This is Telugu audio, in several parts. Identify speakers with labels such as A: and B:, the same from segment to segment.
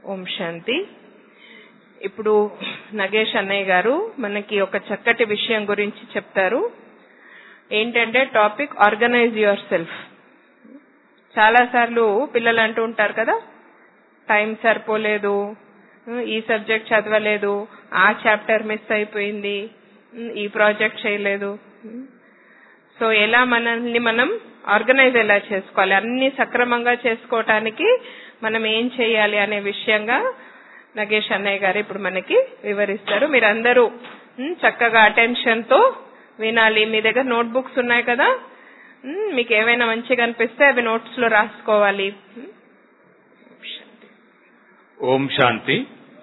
A: ఓం శాంతి ఇప్పుడు నగేష్ అన్నయ్య గారు మనకి ఒక చక్కటి విషయం గురించి చెప్తారు ఏంటంటే టాపిక్ ఆర్గనైజ్ యువర్ సెల్ఫ్ చాలా సార్లు పిల్లలు అంటూ ఉంటారు కదా టైం సరిపోలేదు ఈ సబ్జెక్ట్ చదవలేదు ఆ చాప్టర్ మిస్ అయిపోయింది ఈ ప్రాజెక్ట్ చేయలేదు సో ఎలా మనల్ని మనం ఆర్గనైజ్ ఎలా చేసుకోవాలి అన్ని సక్రమంగా చేసుకోవటానికి మనం ఏం చేయాలి అనే విషయంగా నగేష్ అన్నయ్య గారు ఇప్పుడు మనకి వివరిస్తారు మీరందరూ ఉమ్, చక్కగా అటెన్షన్ తో వినాలి మీ దగ్గర నోట్ బుక్స్ ఉన్నాయి కదా ఉమ్, మీకు ఏవైనా మంచిగా అనిపిస్తే అవి నోట్స్ లో రాసుకోవాలి ఉమ్.
B: ఓం శాంతి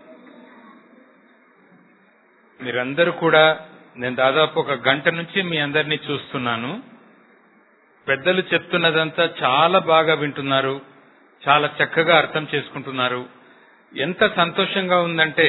B: మీరందరూ కూడా నేను దాదాపు ఒక గంట నుంచి మీ అందరినీ చూస్తున్నాను పెద్దలు చెప్తున్నదంతా చాలా బాగా వింటున్నారు చాలా చక్కగా అర్థం చేసుకుంటున్నారు ఎంత సంతోషంగా ఉందంటే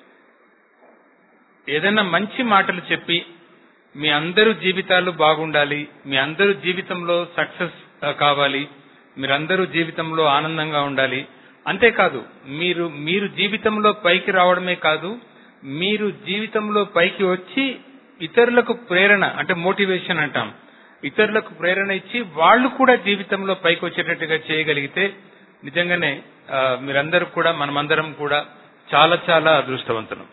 B: ఏదైనా మంచి మాటలు చెప్పి మీ అందరూ జీవితాలు బాగుండాలి మీ అందరూ జీవితంలో సక్సెస్ కావాలి మీరందరూ జీవితంలో ఆనందంగా ఉండాలి అంతేకాదు మీరు మీరు జీవితంలో పైకి రావడమే కాదు మీరు జీవితంలో పైకి వచ్చి ఇతరులకు ప్రేరణ అంటే మోటివేషన్ అంటాం ఇతరులకు ప్రేరణ ఇచ్చి వాళ్ళు కూడా జీవితంలో పైకి వచ్చేటట్టుగా చేయగలిగితే నిజంగానే ఆ, మీరందరూ కూడా మనమందరం కూడా చాలా చాలా అదృష్టవంతులం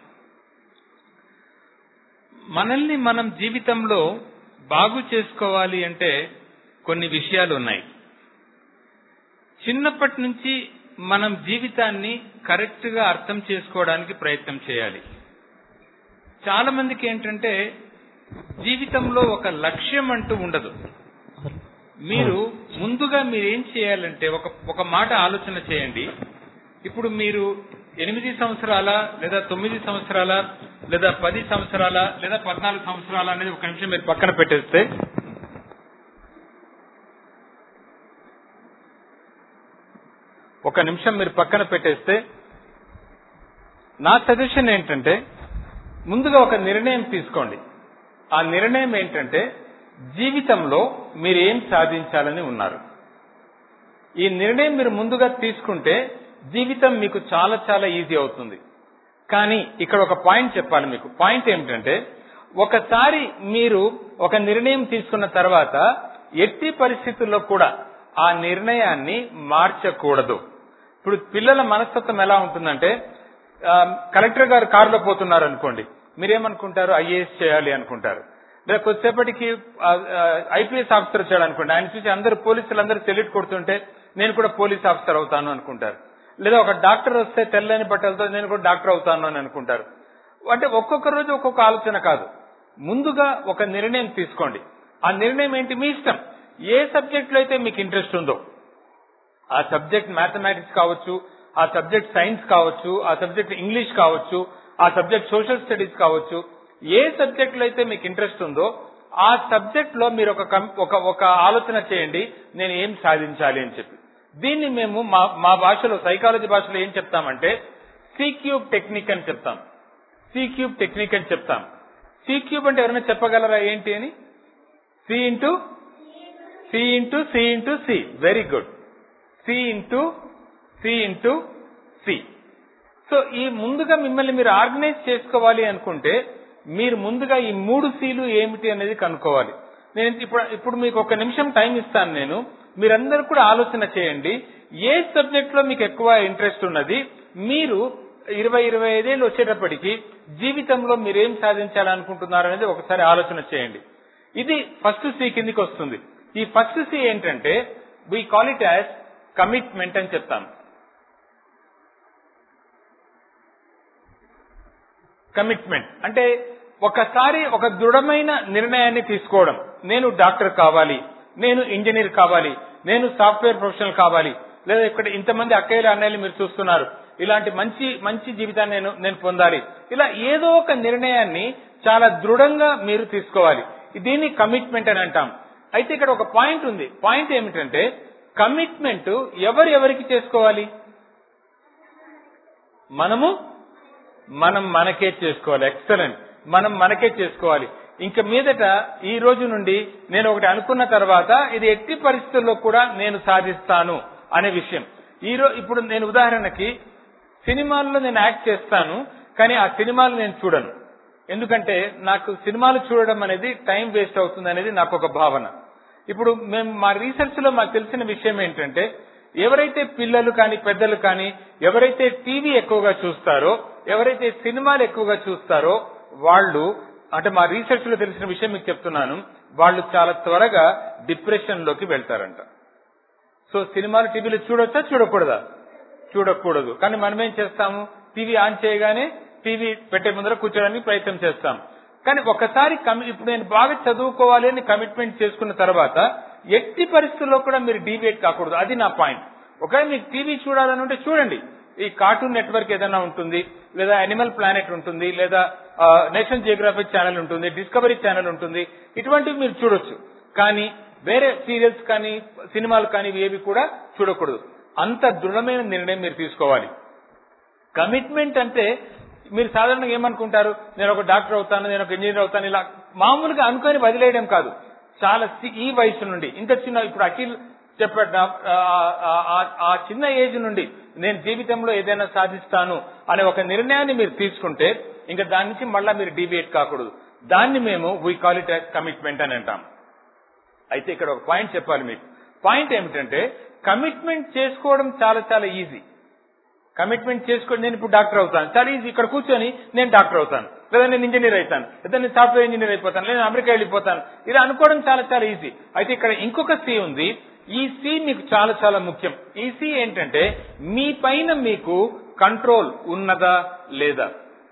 B: మనల్ని మనం జీవితంలో బాగు చేసుకోవాలి అంటే కొన్ని విషయాలు ఉన్నాయి చిన్నప్పటి నుంచి మనం జీవితాన్ని కరెక్ట్ గా అర్థం చేసుకోవడానికి ప్రయత్నం చేయాలి చాలా మందికి ఏంటంటే జీవితంలో ఒక లక్ష్యం అంటూ ఉండదు మీరు ముందుగా మీరు ఏం చేయాలంటే ఒక ఒక మాట ఆలోచన చేయండి ఇప్పుడు మీరు ఎనిమిది సంవత్సరాల లేదా తొమ్మిది సంవత్సరాల లేదా పది సంవత్సరాల లేదా పద్నాలుగు సంవత్సరాల అనేది ఒక నిమిషం మీరు పక్కన పెట్టేస్తే ఒక నిమిషం మీరు పక్కన పెట్టేస్తే నా సజెషన్ ఏంటంటే ముందుగా ఒక నిర్ణయం తీసుకోండి ఆ నిర్ణయం ఏంటంటే జీవితంలో మీరు ఏం సాధించాలని ఉన్నారు ఈ నిర్ణయం మీరు ముందుగా తీసుకుంటే జీవితం మీకు చాలా చాలా ఈజీ అవుతుంది కానీ ఇక్కడ ఒక పాయింట్ చెప్పాలి మీకు పాయింట్ ఏమిటంటే ఒకసారి మీరు ఒక నిర్ణయం తీసుకున్న తర్వాత ఎట్టి పరిస్థితుల్లో కూడా ఆ నిర్ణయాన్ని మార్చకూడదు ఇప్పుడు పిల్లల మనస్తత్వం ఎలా ఉంటుందంటే ఆ, కలెక్టర్ గారు కారులో పోతున్నారు అనుకోండి మీరేమనుకుంటారు ఐఏఎస్ చేయాలి అనుకుంటారు లేదా కొద్దిసేపటికి ఐపీఎస్ ఆఫీసర్ వచ్చాడు అనుకోండి ఆయన చూసి అందరు పోలీసులు అందరూ సెల్యూట్ కొడుతుంటే నేను కూడా పోలీస్ ఆఫీసర్ అవుతాను అనుకుంటారు లేదా ఒక డాక్టర్ వస్తే తెల్లని బట్టలతో నేను కూడా డాక్టర్ అవుతాను అని అనుకుంటారు అంటే ఒక్కొక్క రోజు ఒక్కొక్క ఆలోచన కాదు ముందుగా ఒక నిర్ణయం తీసుకోండి ఆ నిర్ణయం ఏంటి మీ ఇష్టం ఏ సబ్జెక్ట్ లో అయితే మీకు ఇంట్రెస్ట్ ఉందో ఆ సబ్జెక్ట్ మ్యాథమెటిక్స్ కావచ్చు ఆ సబ్జెక్ట్ సైన్స్ కావచ్చు ఆ సబ్జెక్ట్ ఇంగ్లీష్ కావచ్చు ఆ సబ్జెక్ట్ సోషల్ స్టడీస్ కావచ్చు ఏ సబ్జెక్ట్ లో అయితే మీకు ఇంట్రెస్ట్ ఉందో ఆ సబ్జెక్ట్ లో మీరు ఒక కం- ఒక ఒక ఆలోచన చేయండి నేను ఏం సాధించాలి అని చెప్పి దీన్ని మేము మా మా భాషలో సైకాలజీ భాషలో ఏం చెప్తామంటే సి క్యూబ్ టెక్నిక్ అని చెప్తాం సి క్యూబ్ టెక్నిక్ అని చెప్తాం సి క్యూబ్ అంటే ఎవరైనా చెప్పగలరా ఏంటి అని C into C into C into C very good C into C into C so ఈ ముందుగా మిమ్మల్ని మీరు ఆర్గనైజ్ చేసుకోవాలి అనుకుంటే మీరు ముందుగా ఈ మూడు సీలు ఏమిటి అనేది కనుక్కోవాలి నేను ఇప్పుడు ఇప్పుడు మీకు ఒక నిమిషం టైం ఇస్తాను నేను మీరందరూ కూడా ఆలోచన చేయండి ఏ సబ్జెక్ట్ లో మీకు ఎక్కువ ఇంట్రెస్ట్ ఉన్నది మీరు ఇరవై ఇరవై ఐదేళ్ళు వచ్చేటప్పటికి జీవితంలో మీరేం సాధించాలనుకుంటున్నారు అనేది ఒకసారి ఆలోచన చేయండి ఇది ఫస్ట్ సి కిందికి వస్తుంది ఈ ఫస్ట్ సి ఏంటంటే we call it as commitment అని చెప్తాను కమిట్మెంట్ అంటే ఒకసారి ఒక దృఢమైన నిర్ణయాన్ని తీసుకోవడం నేను డాక్టర్ కావాలి నేను ఇంజనీర్ కావాలి నేను సాఫ్ట్వేర్ ప్రొఫెషనల్ కావాలి లేదా ఇక్కడ ఇంతమంది అక్కయ్యలు అన్నయ్యలు మీరు చూస్తున్నారు ఇలాంటి మంచి మంచి జీవితాన్ని నేను నేను పొందాలి ఇలా ఏదో ఒక నిర్ణయాన్ని చాలా దృఢంగా మీరు తీసుకోవాలి దీన్ని కమిట్మెంట్ అని అంటాం అయితే ఇక్కడ ఒక పాయింట్ ఉంది పాయింట్ ఏమిటంటే కమిట్మెంట్ ఎవరు ఎవరికి చేసుకోవాలి మనము మనం మనకే చేసుకోవాలి ఎక్సలెంట్ మనం మనకే చేసుకోవాలి ఇంక మీదట ఈ రోజు నుండి నేను ఒకటి అనుకున్న తర్వాత ఇది ఎట్టి పరిస్థితుల్లో కూడా నేను సాధిస్తాను అనే విషయం ఈ రో ఇప్పుడు నేను ఉదాహరణకి సినిమాల్లో నేను యాక్ట్ చేస్తాను కానీ ఆ సినిమాలు నేను చూడను ఎందుకంటే నాకు సినిమాలు చూడడం అనేది టైం వేస్ట్ అవుతుంది అనేది నాకు ఒక భావన ఇప్పుడు మేము మా రీసెర్చ్ లో మాకు తెలిసిన విషయం ఏంటంటే ఎవరైతే పిల్లలు కానీ పెద్దలు కానీ ఎవరైతే టీవీ ఎక్కువగా చూస్తారో ఎవరైతే సినిమాలు ఎక్కువగా చూస్తారో వాళ్ళు అంటే మా రీసెర్చ్ లో తెలిసిన విషయం మీకు చెప్తున్నాను వాళ్ళు చాలా త్వరగా డిప్రెషన్ లోకి వెళ్తారంట సో సినిమాలు టీవీలో చూడొచ్చా చూడకూడదా చూడకూడదు కానీ మనం ఏం చేస్తాము టీవీ ఆన్ చేయగానే టీవీ పెట్టే ముందర కూర్చోడానికి ప్రయత్నం చేస్తాం కానీ ఒకసారి కమి- ఇప్పుడు నేను బాగా చదువుకోవాలి అని కమిట్మెంట్ చేసుకున్న తర్వాత ఎట్టి పరిస్థితుల్లో కూడా మీరు డీవియేట్ కాకూడదు అది నా పాయింట్ ఒకవేళ మీకు టీవీ చూడాలని ఉంటే చూడండి ఈ కార్టూన్ నెట్వర్క్ ఏదైనా ఉంటుంది లేదా అనిమల్ ప్లానెట్ ఉంటుంది లేదా నేషనల్ జియోగ్రఫిక్ ఛానల్ ఉంటుంది డిస్కవరీ ఛానల్ ఉంటుంది ఇటువంటివి మీరు చూడొచ్చు కానీ వేరే సీరియల్స్ కానీ సినిమాలు కానీ ఇవి ఏవి కూడా చూడకూడదు అంత దృఢమైన నిర్ణయం మీరు తీసుకోవాలి కమిట్మెంట్ అంటే మీరు సాధారణంగా ఏమనుకుంటారు నేను ఒక డాక్టర్ అవుతాను నేను ఒక ఇంజనీర్ అవుతాను ఇలా మామూలుగా అనుకొని వదిలేయడం కాదు చాలా సి- ఈ వయసు నుండి ఇంత చిన్న ఇప్పుడు అఖిల్ చెప్పాడు నా- ఆ- ఆ- ఆ- ఆ చిన్న ఏజ్ నుండి నేను జీవితంలో ఏదైనా సాధిస్తాను అనే ఒక నిర్ణయాన్ని మీరు తీసుకుంటే ఇంకా దాని నుంచి మళ్ళా మీరు డీవియేట్ కాకూడదు దాన్ని మేము వీ కాల్ ఇట్ కమిట్మెంట్ అని అంటాం అయితే ఇక్కడ ఒక పాయింట్ చెప్పాలి మీకు పాయింట్ ఏమిటంటే కమిట్మెంట్ చేసుకోవడం చాలా చాలా ఈజీ కమిట్మెంట్ చేసుకొని నేను ఇప్పుడు డాక్టర్ అవుతాను చాలా ఈజీ ఇక్కడ కూర్చొని నేను డాక్టర్ అవుతాను లేదా నేను ఇంజనీర్ అవుతాను లేదా నేను సాఫ్ట్వేర్ ఇంజనీర్ అయిపోతాను లేదా అమెరికా వెళ్ళిపోతాను ఇలా అనుకోవడం చాలా చాలా ఈజీ అయితే ఇక్కడ ఇంకొక సి ఉంది ఈ సి మీకు చాలా చాలా ముఖ్యం ఈ సి ఏంటంటే మీ పైన మీకు కంట్రోల్ ఉన్నదా లేదా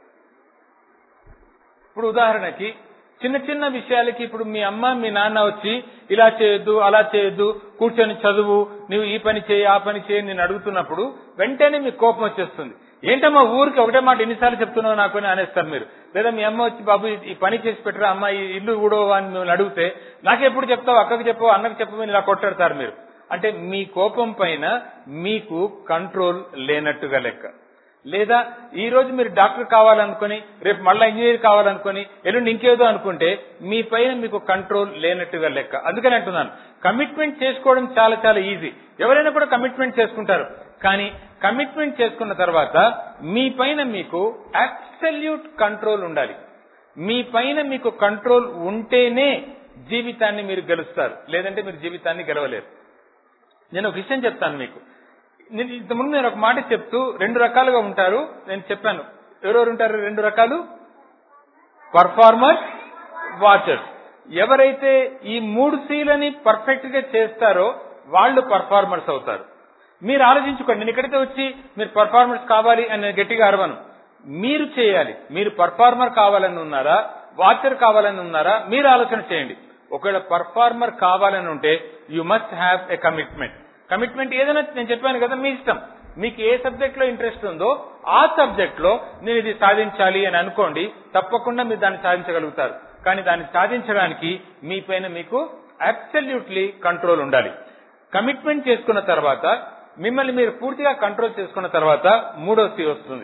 B: ఇప్పుడు ఉదాహరణకి చిన్న చిన్న విషయాలకి ఇప్పుడు మీ అమ్మ మీ నాన్న వచ్చి ఇలా చేయొద్దు అలా చేయొద్దు కూర్చొని చదువు నువ్వు ఈ పని చేయి ఆ పని చేయి నేను అడుగుతున్నప్పుడు వెంటనే మీకు కోపం వచ్చేస్తుంది ఏంటమ్మా ఊరికి ఒకటే మాట ఎన్నిసార్లు చెప్తున్నావు నాకు అని అనేస్తారు మీరు లేదా మీ అమ్మ వచ్చి బాబు ఈ- ఈ పని చేసి పెట్టరా అమ్మ ఈ ఇల్లు ఊడవా అని మిమ్మల్ని అడిగితే నాకెప్పుడు చెప్తావు అక్కకి చెప్పవు అన్నకి చెప్పవు అని ఇలా కొట్టాడతారు మీరు అంటే మీ కోపం పైన మీకు కంట్రోల్ లేనట్టుగా లెక్క లేదా ఈ రోజు మీరు డాక్టర్ కావాలనుకుని రేపు మళ్ళా ఇంజనీర్ కావాలనుకుని ఎల్లుండి ఇంకేదో అనుకుంటే మీ పైన మీకు కంట్రోల్ లేనట్టుగా లెక్క అందుకని అంటున్నాను కమిట్మెంట్ చేసుకోవడం చాలా చాలా ఈజీ ఎవరైనా కూడా కమిట్మెంట్ చేసుకుంటారు కానీ కమిట్మెంట్ చేసుకున్న తర్వాత మీ పైన మీకు అబ్సల్యూట్ కంట్రోల్ ఉండాలి మీ పైన మీకు కంట్రోల్ ఉంటేనే జీవితాన్ని మీరు గెలుస్తారు లేదంటే మీరు జీవితాన్ని గెలవలేరు నేను ఒక విషయం చెప్తాను మీకు నేను ఇంతకుముందు నేను ఒక మాట చెప్తూ రెండు రకాలుగా ఉంటారు నేను చెప్పాను ఎవరెవరు ఉంటారు రెండు రకాలు పర్ఫార్మర్స్ వాచర్స్ ఎవరైతే ఈ మూడు సీలని పర్ఫెక్ట్ గా చేస్తారో వాళ్ళు పర్ఫార్మర్స్ అవుతారు మీరు ఆలోచించుకోండి నేను ఇక్కడితే వచ్చి మీరు పర్ఫార్మర్స్ కావాలి అని నేను గట్టిగా అరవను మీరు చేయాలి మీరు పర్ఫార్మర్ కావాలని ఉన్నారా వాచర్ కావాలని ఉన్నారా మీరు ఆలోచన చేయండి ఒకవేళ పర్ఫార్మర్ కావాలని ఉంటే you must have a commitment commitment ఏదైనా నేను చెప్పాను కదా మీ ఇష్టం మీకు ఏ సబ్జెక్ట్ లో ఇంట్రెస్ట్ ఉందో ఆ సబ్జెక్ట్ లో నేను ఇది సాధించాలి అని అనుకోండి తప్పకుండా మీరు దాన్ని సాధించగలుగుతారు కానీ దాన్ని సాధించడానికి మీ పైన మీకు అబ్సల్యూట్లీ కంట్రోల్ ఉండాలి కమిట్మెంట్ చేసుకున్న తర్వాత మిమ్మల్ని మీరు పూర్తిగా కంట్రోల్ చేసుకున్న తర్వాత మూడో సి వస్తుంది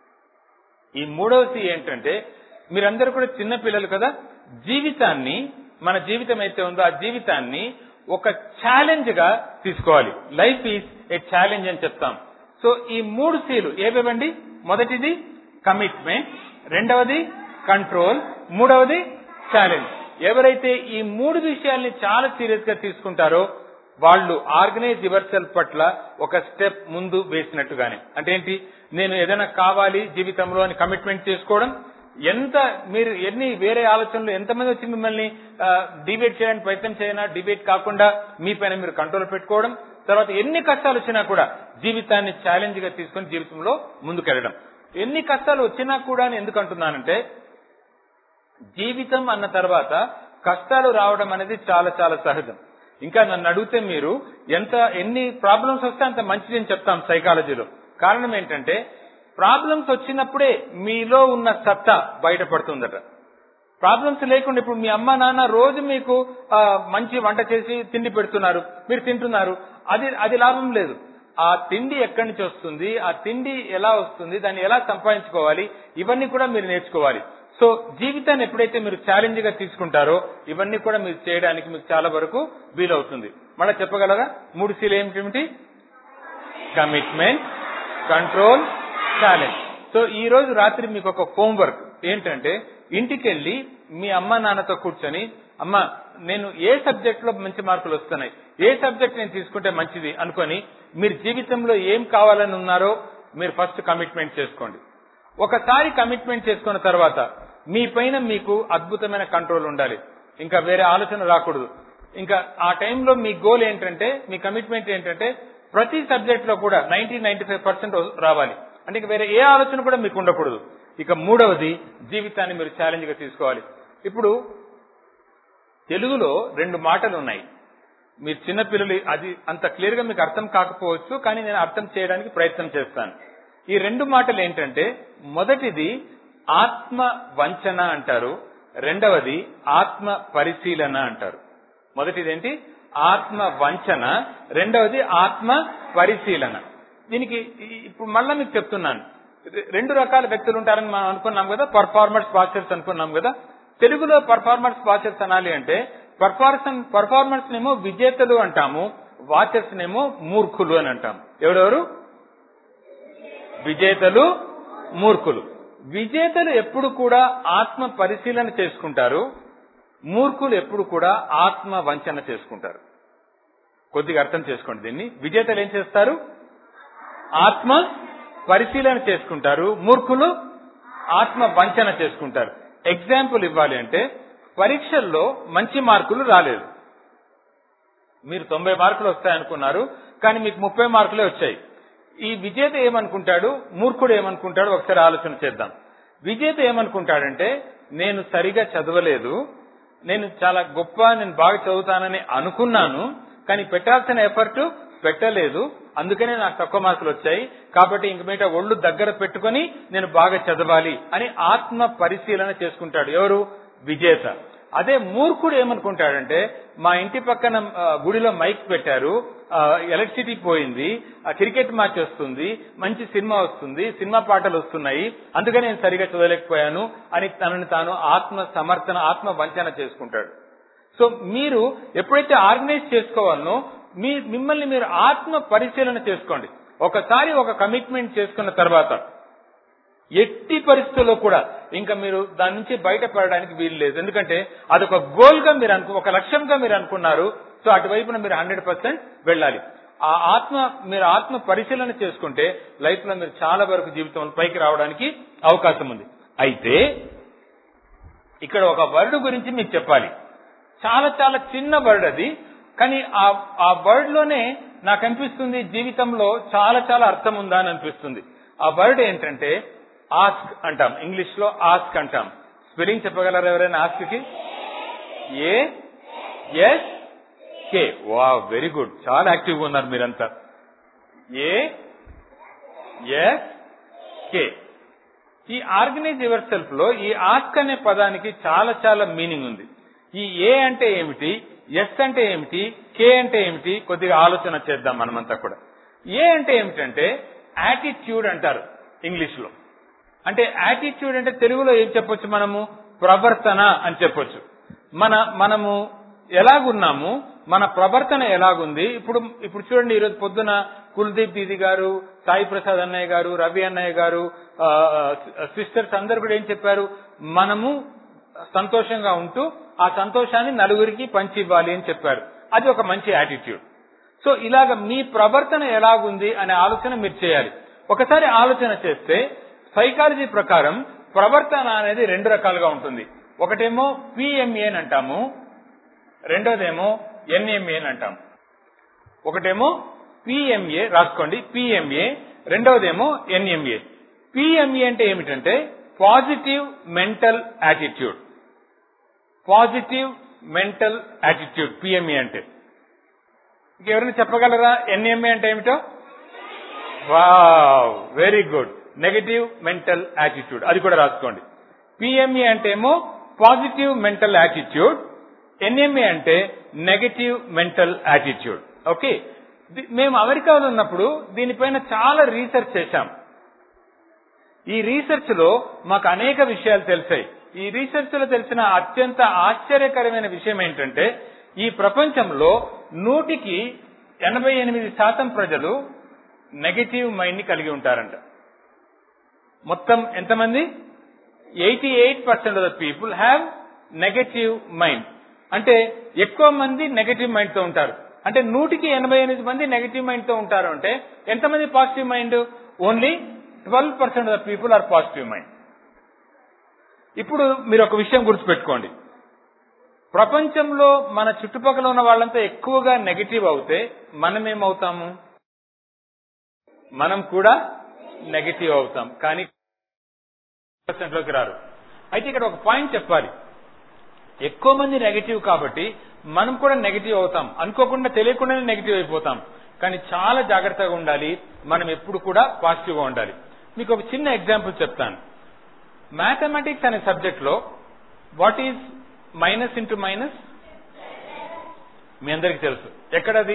B: ఈ మూడవ సి ఏంటంటే మీరందరూ కూడా చిన్న పిల్లలు కదా జీవితాన్ని మన జీవితం అయితే ఉందో ఆ జీవితాన్ని ఒక ఛాలెంజ్ గా తీసుకోవాలి లైఫ్ ఈజ్ ఏ ఛాలెంజ్ అని చెప్తాం సో ఈ మూడు సీలు ఏవేవండి మొదటిది కమిట్మెంట్ రెండవది కంట్రోల్ మూడవది ఛాలెంజ్ ఎవరైతే ఈ మూడు విషయాల్ని చాలా సీరియస్ గా తీసుకుంటారో వాళ్ళు ఆర్గనైజ్ యువర్సెల్ పట్ల ఒక స్టెప్ ముందు వేసినట్టుగానే అంటే ఏంటి నేను ఏదైనా కావాలి జీవితంలో అని కమిట్మెంట్ చేసుకోవడం ఎంత మీరు ఎన్ని వేరే ఆలోచనలు ఎంతమంది వచ్చి మిమ్మల్ని డిబేట్ చేయడానికి ప్రయత్నం చేయనా డిబేట్ కాకుండా మీ పైన మీరు కంట్రోల్ పెట్టుకోవడం తర్వాత ఎన్ని కష్టాలు వచ్చినా కూడా జీవితాన్ని ఛాలెంజ్ గా తీసుకొని జీవితంలో ముందుకెళ్ళడం ఎన్ని కష్టాలు వచ్చినా కూడా అని ఎందుకు అంటున్నానంటే జీవితం అన్న తర్వాత కష్టాలు రావడం అనేది చాలా చాలా సహజం ఇంకా నన్ను అడిగితే మీరు ఎంత ఎన్ని ప్రాబ్లమ్స్ వస్తే అంత మంచిది అని చెప్తాం సైకాలజీలో కారణం ఏంటంటే ప్రాబ్లమ్స్ వచ్చినప్పుడే మీలో ఉన్న సత్తా బయటపడుతుందట ప్రాబ్లమ్స్ లేకుండా ఇప్పుడు మీ అమ్మ నాన్న రోజు మీకు ఆ, మంచి వంట చేసి తిండి పెడుతున్నారు మీరు తింటున్నారు అది అది లాభం లేదు ఆ తిండి ఎక్కడి నుంచి వస్తుంది ఆ తిండి ఎలా వస్తుంది దాన్ని ఎలా సంపాదించుకోవాలి ఇవన్నీ కూడా మీరు నేర్చుకోవాలి సో జీవితాన్ని ఎప్పుడైతే మీరు ఛాలెంజ్ గా తీసుకుంటారో ఇవన్నీ కూడా మీరు చేయడానికి మీకు చాలా వరకు వీలవుతుంది మళ్ళీ చెప్పగలరా మూడు సీలు ఏమిటి కమిట్మెంట్ కంట్రోల్ ఛాలెంజ్ సో ఈ రోజు రాత్రి మీకు ఒక హోంవర్క్ ఏంటంటే ఇంటికి వెళ్ళి మీ అమ్మ నాన్నతో కూర్చొని అమ్మ నేను ఏ సబ్జెక్ట్ లో మంచి మార్కులు వస్తున్నాయి ఏ సబ్జెక్ట్ నేను తీసుకుంటే మంచిది అనుకొని మీరు జీవితంలో ఏం కావాలని ఉన్నారో మీరు ఫస్ట్ కమిట్మెంట్ చేసుకోండి ఒకసారి కమిట్మెంట్ చేసుకున్న తర్వాత మీ పైన మీకు అద్భుతమైన కంట్రోల్ ఉండాలి ఇంకా వేరే ఆలోచన రాకూడదు ఇంకా ఆ టైంలో మీ గోల్ ఏంటంటే మీ కమిట్మెంట్ ఏంటంటే ప్రతి సబ్జెక్ట్ లో కూడా నైన్టీ నైన్టీ ఫైవ్ పర్సెంట్ రావాలి అంటే ఇక వేరే ఏ ఆలోచన కూడా మీకు ఉండకూడదు ఇక మూడవది జీవితాన్ని మీరు ఛాలెంజ్ గా తీసుకోవాలి ఇప్పుడు తెలుగులో రెండు మాటలు ఉన్నాయి మీరు చిన్నపిల్లలు అది అంత క్లియర్ గా మీకు అర్థం కాకపోవచ్చు కానీ నేను అర్థం చేయడానికి ప్రయత్నం చేస్తాను ఈ రెండు మాటలు ఏంటంటే మొదటిది ఆత్మ వంచన అంటారు రెండవది ఆత్మ పరిశీలన అంటారు మొదటిది ఏంటి ఆత్మ వంచన రెండవది ఆత్మ పరిశీలన దీనికి ఈ- ఇప్పుడు మళ్ళా మీకు చెప్తున్నాను రె- రెండు రకాల వ్యక్తులు ఉంటారని మనం అనుకున్నాం కదా పర్ఫార్మర్స్ వాచర్స్ అనుకున్నాం కదా తెలుగులో పర్ఫార్మర్స్ వాచర్స్ అనాలి అంటే పర్ఫార్మన్స్ పర్ఫార్మర్స్ నేమో విజేతలు అంటాము వాచర్స్ నేమో మూర్ఖులు అని అంటాము ఎవరెవరు విజేతలు మూర్ఖులు విజేతలు ఎప్పుడు కూడా ఆత్మ పరిశీలన చేసుకుంటారు మూర్ఖులు ఎప్పుడు కూడా ఆత్మ వంచన చేసుకుంటారు కొద్దిగా అర్థం చేసుకోండి దీన్ని విజేతలు ఏం చేస్తారు ఆత్మ పరిశీలన చేసుకుంటారు మూర్ఖులు ఆత్మ వంచన చేసుకుంటారు ఎగ్జాంపుల్ ఇవ్వాలి అంటే పరీక్షల్లో మంచి మార్కులు రాలేదు మీరు తొంభై మార్కులు వస్తాయనుకున్నారు కానీ మీకు ముప్పై మార్కులే వచ్చాయి ఈ విజేత ఏమనుకుంటాడు మూర్ఖుడు ఏమనుకుంటాడు ఒకసారి ఆలోచన చేద్దాం విజేత ఏమనుకుంటాడంటే నేను సరిగా చదవలేదు నేను చాలా గొప్ప నేను బాగా చదువుతానని అనుకున్నాను కానీ పెట్టాల్సిన ఎఫర్ట్ పెట్టలేదు అందుకనే నాకు తక్కువ మార్కులు వచ్చాయి కాబట్టి ఇంక మీట ఒళ్ళు దగ్గర పెట్టుకొని నేను బాగా చదవాలి అని ఆత్మ పరిశీలన చేసుకుంటాడు ఎవరు విజేత అదే మూర్ఖుడు ఏమనుకుంటాడంటే మా ఇంటి పక్కన ఆ, గుడిలో మైక్ పెట్టారు ఆ, ఎలక్ట్రిసిటీ పోయింది ఆ, క్రికెట్ మ్యాచ్ వస్తుంది మంచి సినిమా వస్తుంది సినిమా పాటలు వస్తున్నాయి అందుకని నేను సరిగా చదవలేకపోయాను అని తనని తాను ఆత్మ సమర్థన ఆత్మ వంచన చేసుకుంటాడు సో మీరు ఎప్పుడైతే ఆర్గనైజ్ చేసుకోవాలనో మీ మిమ్మల్ని మీరు ఆత్మ పరిశీలన చేసుకోండి ఒకసారి ఒక కమిట్మెంట్ చేసుకున్న తర్వాత ఎట్టి పరిస్థితుల్లో కూడా ఇంకా మీరు దాని నుంచి బయటపడడానికి వీలు లేదు ఎందుకంటే అదొక గోల్ గా మీరు అనుకు ఒక లక్ష్యంగా మీరు అనుకున్నారు సో అటువైపున మీరు హండ్రెడ్ పర్సెంట్ వెళ్ళాలి ఆ ఆత్మ మీరు ఆత్మ పరిశీలన చేసుకుంటే లైఫ్ లో మీరు చాలా వరకు జీవితంలో పైకి రావడానికి అవకాశం ఉంది అయితే ఇక్కడ ఒక వర్డ్ గురించి మీకు చెప్పాలి చాలా చాలా చిన్న వర్డ్ అది కానీ ఆ ఆ వర్డ్ లోనే నాకు అనిపిస్తుంది జీవితంలో చాలా చాలా అర్థం ఉందా అని అనిపిస్తుంది ఆ వర్డ్ ఏంటంటే ఆస్క్ అంటాం ఇంగ్లీష్ లో ఆస్క్ అంటాం స్పెల్లింగ్ చెప్పగలరా ఎవరైనా ఆస్క్ కి ఏ ఎస్ కే వా వెరీ గుడ్ చాలా యాక్టివ్గా ఉన్నారు మీరంతా ఏ ఎస్ కే ఈ ఆర్గనైజ్ యువర్ సెల్ఫ్ లో ఈ ఆస్క్ అనే పదానికి చాలా చాలా మీనింగ్ ఉంది ఈ ఏ అంటే ఏమిటి ఎస్ అంటే ఏమిటి కే అంటే ఏమిటి కొద్దిగా ఆలోచన చేద్దాం మనమంతా కూడా ఏ అంటే ఏమిటంటే యాటిట్యూడ్ అంటారు ఇంగ్లీష్ లో అంటే యాటిట్యూడ్ అంటే తెలుగులో ఏం చెప్పొచ్చు మనము ప్రవర్తన అని చెప్పొచ్చు మన మనము ఎలాగున్నాము మన ప్రవర్తన ఎలాగుంది ఇప్పుడు ఇప్పుడు చూడండి ఈరోజు పొద్దున కుల్దీప్ దీది గారు సాయి ప్రసాద్ అన్నయ్య గారు రవి అన్నయ్య గారు సిస్టర్స్ అందరు కూడా ఏం చెప్పారు మనము సంతోషంగా ఉంటూ ఆ సంతోషాన్ని నలుగురికి పంచి ఇవ్వాలి అని చెప్పారు అది ఒక మంచి యాటిట్యూడ్ సో ఇలాగ మీ ప్రవర్తన ఎలాగుంది అనే ఆలోచన మీరు చేయాలి ఒకసారి ఆలోచన చేస్తే సైకాలజీ ప్రకారం ప్రవర్తన అనేది రెండు రకాలుగా ఉంటుంది ఒకటేమో పిఎంఏ అని అంటాము రెండోదేమో ఎన్ఎంఏ అని అంటాం ఒకటేమో పిఎంఏ రాసుకోండి పిఎంఏ రెండవదేమో ఎన్ఎంఏ పిఎంఏ అంటే ఏమిటంటే positive mental attitude positive mental attitude PMA అంటే ఇంకెవరైనా చెప్పగలరా ఎన్ఎంఏ అంటే ఏమిటో wow very good negative mental attitude అది కూడా రాసుకోండి పిఎంఏ అంటే ఏమో పాజిటివ్ మెంటల్ యాటిట్యూడ్ ఎన్ఎంఏ అంటే నెగటివ్ మెంటల్ యాటిట్యూడ్ ఓకే ది- మేము అమెరికాలో ఉన్నప్పుడు దీనిపైన చాలా రీసెర్చ్ చేశాం ఈ రీసెర్చ్ లో మాకు అనేక విషయాలు తెలిసాయి ఈ రీసెర్చ్ లో తెలిసిన అత్యంత ఆశ్చర్యకరమైన విషయం ఏంటంటే ఈ ప్రపంచంలో నూటికి ఎనభై ఎనిమిది శాతం ప్రజలు నెగటివ్ మైండ్ ని కలిగి ఉంటారంట మొత్తం ఎంతమంది eighty eight percent of the people have negative mind అంటే ఎక్కువ మంది నెగటివ్ మైండ్ తో ఉంటారు అంటే నూటికి ఎనభై ఎనిమిది మంది నెగటివ్ మైండ్ తో ఉంటారు అంటే ఎంతమంది positive mind only twelve percent of the people are positive mind ఇప్పుడు మీరు ఒక విషయం గుర్తుపెట్టుకోండి ప్రపంచంలో మన చుట్టుపక్కల ఉన్న వాళ్ళంతా ఎక్కువగా నెగటివ్ అవుతే మనం ఏమవుతాము మనం కూడా నెగటివ్ అవుతాం కానీ లోకి రారు అయితే ఇక్కడ ఒక పాయింట్ చెప్పాలి ఎక్కువ మంది నెగటివ్ కాబట్టి మనం కూడా నెగటివ్ అవుతాం అనుకోకుండా తెలియకుండానే నెగటివ్ అయిపోతాం కానీ చాలా జాగ్రత్తగా ఉండాలి మనం ఎప్పుడు కూడా పాజిటివ్ గా ఉండాలి మీకు ఒక చిన్న ఎగ్జాంపుల్ చెప్తాను మ్యాథమెటిక్స్ అనే సబ్జెక్ట్ లో what is minus into minus మీ అందరికి తెలుసు ఎక్కడది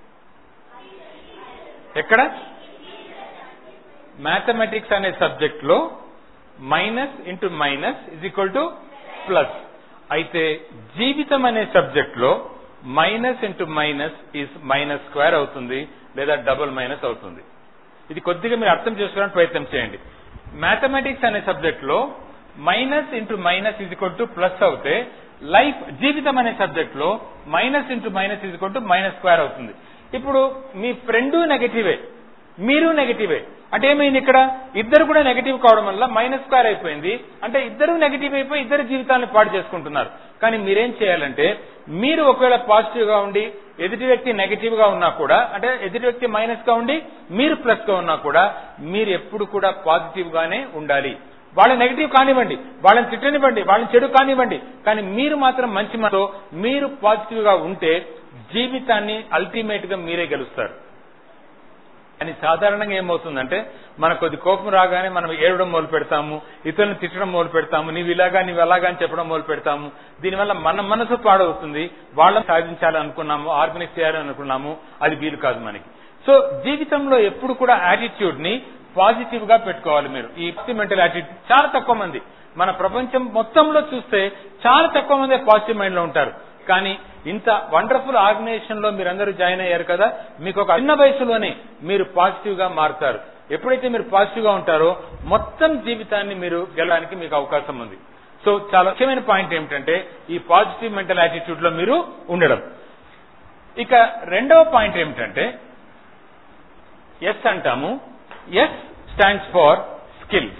B: ఎక్కడ మ్యాథమెటిక్స్ అనే సబ్జెక్ట్ లో minus into minus is equal to plus అయితే జీవితం అనే సబ్జెక్ట్ లో minus into minus is minus square అవుతుంది లేదా డబుల్ మైనస్ అవుతుంది ఇది కొద్దిగా మీరు అర్థం చేసుకోవడానికి ప్రయత్నం చేయండి మ్యాథమెటిక్స్ అనే సబ్జెక్ట్ లో minus into minus is equal to plus అవుతే లైఫ్ జీవితం అనే సబ్జెక్ట్ లో minus into minus is equal to minus square అవుతుంది ఇప్పుడు మీ ఫ్రెండ్ నెగటివే మీరు నెగటివే అంటే ఏమైంది ఇక్కడ ఇద్దరు కూడా నెగటివ్ కావడం వల్ల మైనస్ స్క్వేర్ అయిపోయింది అంటే ఇద్దరు నెగటివ్ అయిపోయి ఇద్దరు జీవితాలను పాడు చేసుకుంటున్నారు కానీ మీరేం చేయాలంటే మీరు ఒకవేళ పాజిటివ్ గా ఉండి ఎదుటి వ్యక్తి నెగటివ్ గా ఉన్నా కూడా అంటే ఎదుటి వ్యక్తి మైనస్ గా ఉండి మీరు ప్లస్ గా ఉన్నా కూడా మీరు ఎప్పుడు కూడా పాజిటివ్ గానే ఉండాలి వాళ్ళ నెగిటివ్ కానివ్వండి వాళ్ళని తిట్టనివ్వండి వాళ్ళని చెడు కానివ్వండి కానీ మీరు మాత్రం మంచి మనతో మీరు పాజిటివ్ గా ఉంటే జీవితాన్ని అల్టిమేట్ గా మీరే గెలుస్తారు అని సాధారణంగా ఏమవుతుందంటే మనకు కొద్ది కోపం రాగానే మనం ఏడవడం మొదలు పెడతాము ఇతరులను తిట్టడం మొదలు పెడతాము నీవు ఇలాగా నీవు అలాగా అని చెప్పడం మొదలు పెడతాము దీనివల్ల మన మనసు పాడవుతుంది వాళ్ళని సాధించాలనుకున్నాము ఆర్గనైజ్ చేయాలనుకున్నాము అది వీలు కాదు మనకి సో జీవితంలో ఎప్పుడు కూడా యాటిట్యూడ్ ని పాజిటివ్ గా పెట్టుకోవాలి మీరు ఈ మెంటల్ యాటిట్యూడ్ చాలా తక్కువ మంది మన ప్రపంచం మొత్తంలో చూస్తే చాలా తక్కువ మంది పాజిటివ్ మైండ్ లో ఉంటారు కానీ ఇంత వండర్ఫుల్ ఆర్గనైజేషన్ లో మీరందరూ జాయిన్ అయ్యారు కదా మీకు ఒక చిన్న వయసులోనే మీరు పాజిటివ్ గా మారుతారు ఎప్పుడైతే మీరు పాజిటివ్ గా ఉంటారో మొత్తం జీవితాన్ని మీరు గెలవడానికి మీకు అవకాశం ఉంది సో చాలా ముఖ్యమైన పాయింట్ ఏమిటంటే ఈ పాజిటివ్ మెంటల్ యాటిట్యూడ్ లో మీరు ఉండడం ఇక రెండవ పాయింట్ ఏమిటంటే ఎస్ అంటాము S stands for skill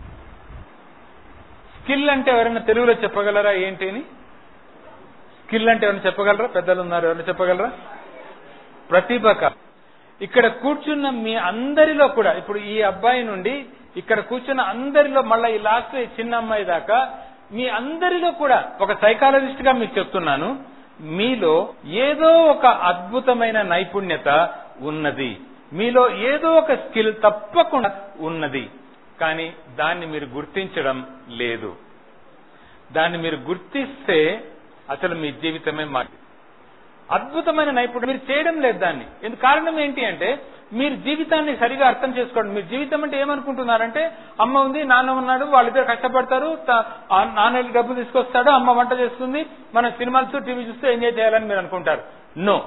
B: skill అంటే ఎవరైనా తెలుగులో చెప్పగలరా ఏంటి అని స్కిల్ అంటే ఎవరైనా చెప్పగలరా పెద్దలు ఉన్నారు ఎవరైనా చెప్పగలరా ప్రతిభ కాదు. ఇక్కడ కూర్చున్న మీ అందరిలో కూడా ఇప్పుడు ఈ అబ్బాయి నుండి ఇక్కడ కూర్చున్న అందరిలో మళ్ళీ ఈ లాస్ట్ ఈ చిన్న అమ్మాయి దాకా మీ అందరిలో కూడా ఒక సైకాలజిస్ట్ గా మీకు చెప్తున్నాను మీలో ఏదో ఒక అద్భుతమైన నైపుణ్యత ఉన్నది మీలో ఏదో ఒక స్కిల్ తప్పకుండా ఉన్నది కానీ దాన్ని మీరు గుర్తించడం లేదు దాన్ని మీరు గుర్తిస్తే అసలు మీ జీవితమే మారి అద్భుతమైన నైపుణ్యం మీరు చేయడం లేదు దాన్ని ఎందుకు కారణం ఏంటి అంటే మీరు జీవితాన్ని సరిగా అర్థం చేసుకోండి మీరు జీవితం అంటే ఏమనుకుంటున్నారంటే అమ్మ ఉంది నాన్న ఉన్నాడు వాళ్ళిద్దరు కష్టపడతారు త- ఆ నాన్న వెళ్ళి డబ్బు తీసుకొస్తాడు అమ్మ వంట చేస్తుంది మనం సినిమాలు టీవీ చూస్తే ఎంజాయ్ చేయాలని మీరు అనుకుంటారు నో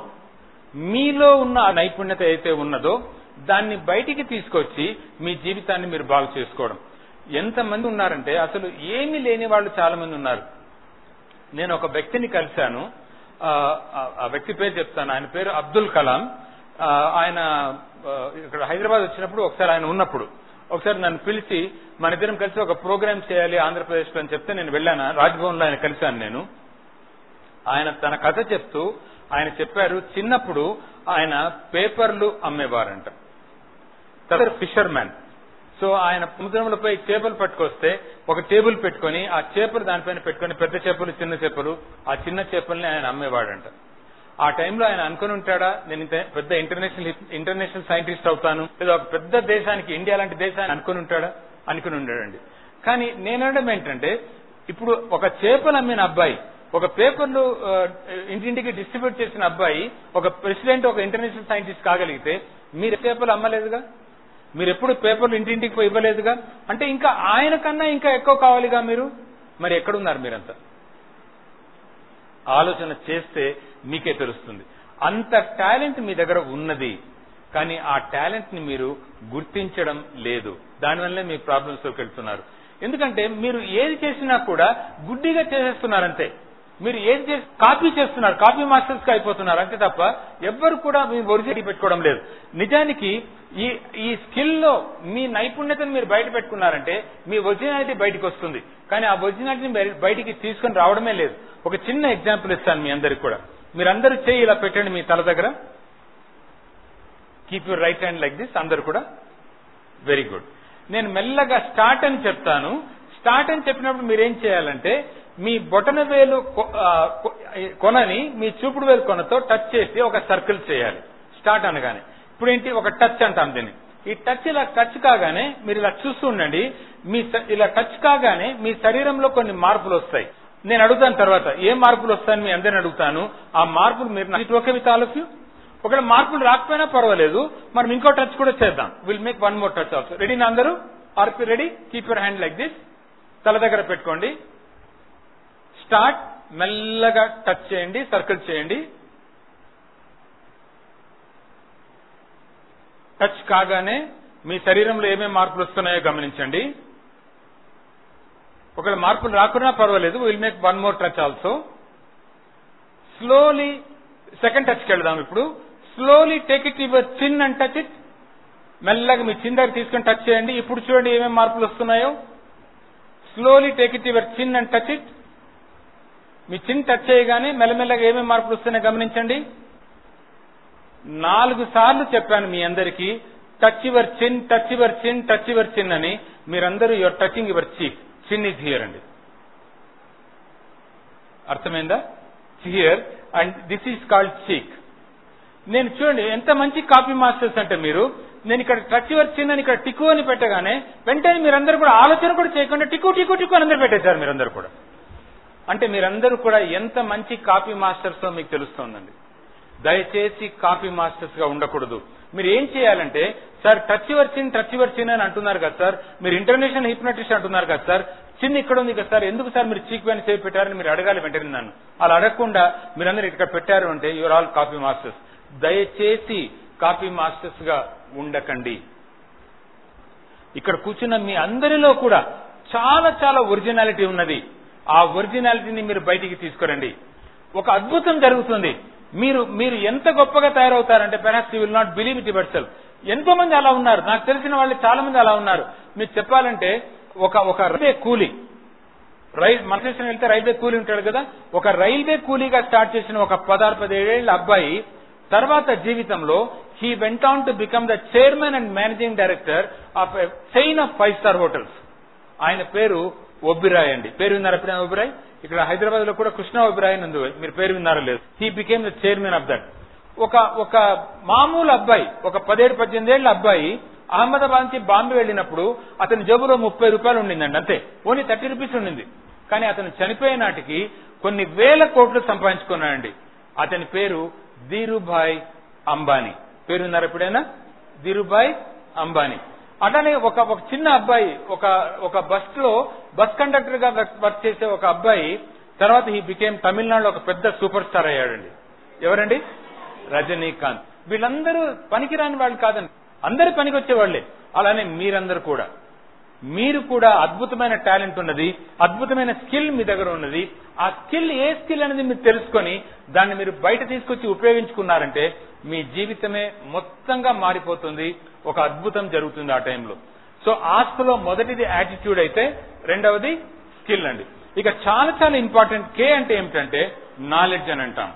B: మీలో ఉన్న ఆ నైపుణ్యత అయితే ఉన్నదో దాన్ని బయటికి తీసుకొచ్చి మీ జీవితాన్ని మీరు బాగు చేసుకోవడం ఎంతమంది ఉన్నారంటే అసలు ఏమీ లేని వాళ్ళు చాలా మంది ఉన్నారు నేను ఒక వ్యక్తిని కలిశాను ఆ, ఆ- ఆ వ్యక్తి పేరు చెప్తాను ఆయన పేరు అబ్దుల్ కలాం ఆ, ఆయన ఆ, ఇక్కడ హైదరాబాద్ వచ్చినప్పుడు ఒకసారి ఆయన ఉన్నప్పుడు ఒకసారి నన్ను పిలిచి మన ఇద్దరం కలిసి ఒక ప్రోగ్రామ్ చేయాలి ఆంధ్రప్రదేశ్ లో అని చెప్తే నేను వెళ్ళాను రాజ్భవన్ లో ఆయన కలిశాను నేను ఆయన తన కథ చెప్తూ ఆయన చెప్పారు చిన్నప్పుడు ఆయన పేపర్లు అమ్మేవారంట తర్వాత ఫిషర్ మ్యాన్ సో ఆయన సముద్రంలో పోయి చేపలు పట్టుకొస్తే ఒక టేబుల్ పెట్టుకొని ఆ చేపలు దానిపైన పెట్టుకొని పెద్ద చేపలు చిన్న చేపలు ఆ చిన్న చేపల్ని ఆయన అమ్మేవాడంట ఆ టైంలో ఆయన అనుకుని ఉంటాడా నేను ఇంత పెద్ద ఇంటర్నేషనల్ ఇంటర్నేషనల్ సైంటిస్ట్ అవుతాను లేదా ఒక పెద్ద దేశానికి ఇండియా లాంటి దేశాన్ని అనుకుని ఉంటాడా అనుకుని ఉండాడండి కానీ నేనడం ఏంటంటే ఇప్పుడు ఒక చేపలు అమ్మిన అబ్బాయి ఒక పేపర్లు ఆ, ఇంటింటికి డిస్ట్రిబ్యూట్ చేసిన అబ్బాయి ఒక ప్రెసిడెంట్ ఒక ఇంటర్నేషనల్ సైంటిస్ట్ కాగలిగితే మీరు చేపలు అమ్మలేదుగా మీరు ఎప్పుడు పేపర్లు ఇంటింటికి పోయి ఇవ్వలేదుగా అంటే ఇంకా ఆయన కన్నా ఇంకా ఎక్కువ కావాలిగా మీరు మరి ఎక్కడున్నారు మీరంతా ఆలోచన చేస్తే మీకే తెలుస్తుంది అంత టాలెంట్ మీ దగ్గర ఉన్నది కానీ ఆ టాలెంట్ ని మీరు గుర్తించడం లేదు దానివల్లే మీ ప్రాబ్లమ్స్ లోకి వెళ్తున్నారు ఎందుకంటే మీరు ఏది చేసినా కూడా గుడ్డిగా చేసేస్తున్నారు అంతే మీరు ఏది చేసి కాపీ చేస్తున్నారు కాపీ మాస్టర్స్ గా అయిపోతున్నారు అంతే తప్ప ఎవ్వరు కూడా మీ ఒరిజినల్ పెట్టుకోవడం లేదు నిజానికి ఈ ఈ స్కిల్ లో మీ నైపుణ్యతను మీరు బయట పెట్టుకున్నారంటే మీ ఒరిజినాలిటీ బయటకు వస్తుంది కానీ ఆ ఒరిజినాలిటీని బయ- బయటికి తీసుకొని రావడమే లేదు ఒక చిన్న ఎగ్జాంపుల్ ఇస్తాను మీ అందరికి కూడా మీరందరూ చేయి ఇలా పెట్టండి మీ తల దగ్గర keep your right hand like this అందరు కూడా వెరీ గుడ్ నేను మెల్లగా స్టార్ట్ అని చెప్తాను స్టార్ట్ అని చెప్పినప్పుడు మీరేం చేయాలంటే మీ బొటన వేలు కొ- ఆ, కొ- కొనని మీ చూపుడు వేలు కొనతో టచ్ చేసి ఒక సర్కిల్ చేయాలి స్టార్ట్ అనగానే ఇప్పుడు ఏంటి ఒక టచ్ అంటాం దీన్ని ఈ టచ్ ఇలా టచ్ కాగానే మీరు ఇలా చూస్తూ ఉండండి మీ స- ఇలా టచ్ కాగానే మీ శరీరంలో కొన్ని మార్పులు వస్తాయి నేను అడుగుతాను తర్వాత ఏ మార్పులు వస్తాయని మీ అందరిని అడుగుతాను ఆ మార్పులు మీరు it okay with all of you ఒకవేళ మార్పులు రాకపోయినా పర్వాలేదు మనం ఇంకో టచ్ కూడా చేద్దాం will make one more touch also ready నా అందరూ are ready keep your hand like this తల దగ్గర పెట్టుకోండి స్టార్ట్ మెల్లగా టచ్ చేయండి సర్కిల్ చేయండి టచ్ కాగానే మీ శరీరంలో ఏమేమి మార్పులు వస్తున్నాయో గమనించండి ఒకవేళ మార్పులు రాకున్నా పర్వాలేదు will make one more touch also slowly second టచ్కి వెళ్దాం ఇప్పుడు slowly take it your chin and touch it మెల్లగా మీ చిన్ దగ్గర తీసుకొని టచ్ చేయండి ఇప్పుడు చూడండి ఏమేమి మార్పులు వస్తున్నాయో slowly take it your chin and touch it మీ చిన్ టచ్ చేయగానే మెల్లమెల్లగా ఏమేమి మార్పులు వస్తున్నాయో గమనించండి నాలుగు సార్లు చెప్పాను మీ అందరికీ touch your chin touch your chin touch your chin అని మీరందరూ యువర్ టచింగ్ యువర్ చీక్ చిన్ ఇస్ హియర్ అండి అర్థమైందా here and this is called cheek నేను చూడండి ఎంత మంచి కాపీ మాస్టర్స్ అంటే మీరు నేను ఇక్కడ టచ్ యువర్ చిన్ అని ఇక్కడ టికు అని పెట్టగానే వెంటనే మీరందరూ కూడా ఆలోచన కూడా చేయకుండా టికు టికు టికు అని అందరూ పెట్టేశారు మీరందరూ కూడా అంటే మీరందరూ కూడా ఎంత మంచి కాపీ మాస్టర్స్ మీకు తెలుస్తోందండి దయచేసి కాపీ మాస్టర్స్ గా ఉండకూడదు మీరు ఏం చేయాలంటే sir touch your chin touch your chin అని అంటున్నారు కదా సార్ మీరు ఇంటర్నేషనల్ హిప్నటిస్ట్ అంటున్నారు కదా సార్ చిన్ ఇక్కడ ఉంది కదా సార్ ఎందుకు సార్ మీరు చీక్ పైన చేయి పెట్టారని మీరు అడగాలి వెంటనే నన్ను అలా అడగకుండా మీరందరూ ఇక్కడ పెట్టారు అంటే యువర్ ఆల్ కాపీ మాస్టర్స్ దయచేసి కాపీ మాస్టర్స్ గా ఉండకండి ఇక్కడ కూర్చున్న మీ అందరిలో కూడా చాలా చాలా ఒరిజినాలిటీ ఉన్నది ఆ ఒరిజినాలిటీని మీరు బయటికి తీసుకురండి ఒక అద్భుతం జరుగుతుంది మీరు మీరు ఎంత గొప్పగా తయారవుతారంటే perhaps you will not believe it yourself ఎంతో మంది అలా ఉన్నారు నాకు తెలిసిన వాళ్ళు చాలా మంది అలా ఉన్నారు మీకు చెప్పాలంటే ఒక ఒక రైల్వే కూలీ రైల్ మన దేశం వెళ్తే రైల్వే కూలీ ఉంటాడు కదా ఒక రైల్వే కూలీగా స్టార్ట్ చేసిన ఒక పదహారు పదిహేడేళ్ల అబ్బాయి తర్వాత జీవితంలో he went on to become the chairman and managing director of chain of five star hotels ఆయన పేరు ఒబ్బిరాయ్ అండి పేరు విన్నారు ఎప్పుడైనా ఒబ్బిరాయ్ ఇక్కడ హైదరాబాద్ లో కూడా కృష్ణ ఒబ్బిరాయ్ అని ఉంది మీరు పేరు విన్నారో లేదు he became the chairman of that ఒక ఒక మామూలు అబ్బాయి ఒక పదిహేడు పద్దెనిమిది ఏళ్ల అబ్బాయి అహ్మదాబాద్ నుంచి బాంబే వెళ్ళినప్పుడు అతని జేబులో ముప్పై రూపాయలు ఉండిందండి అంతే ఓన్లీ థర్టీ రూపీస్ ఉండింది కానీ అతను చనిపోయే నాటికి కొన్ని వేల కోట్లు సంపాదించుకున్నాడండి అతని పేరు ధీరుభాయ్ అంబానీ పేరు విన్నారు ఎప్పుడైనా ధీరుభాయ్ అంబానీ అట్లానే ఒక ఒక చిన్న అబ్బాయి ఒక ఒక బస్ లో బస్ కండక్టర్ గా వర్క్ చేసే ఒక అబ్బాయి తర్వాత ఈ బికేమ్ తమిళనాడులో ఒక పెద్ద సూపర్ స్టార్ అయ్యాడండి ఎవరండి రజనీకాంత్ వీళ్ళందరూ పనికిరాని వాళ్ళు కాదండి అందరు పనికి వచ్చేవాళ్లే అలానే మీరందరూ కూడా మీరు కూడా అద్భుతమైన టాలెంట్ ఉన్నది అద్భుతమైన స్కిల్ మీ దగ్గర ఉన్నది ఆ స్కిల్ ఏ స్కిల్ అనేది మీరు తెలుసుకొని దాన్ని మీరు బయట తీసుకొచ్చి ఉపయోగించుకున్నారంటే మీ జీవితమే మొత్తంగా మారిపోతుంది ఒక అద్భుతం జరుగుతుంది ఆ టైంలో సో ఆస్తిలో మొదటిది యాటిట్యూడ్ అయితే రెండవది స్కిల్ అండి ఇక చాలా చాలా ఇంపార్టెంట్ కే అంటే ఏమిటంటే నాలెడ్జ్ అని అంటాం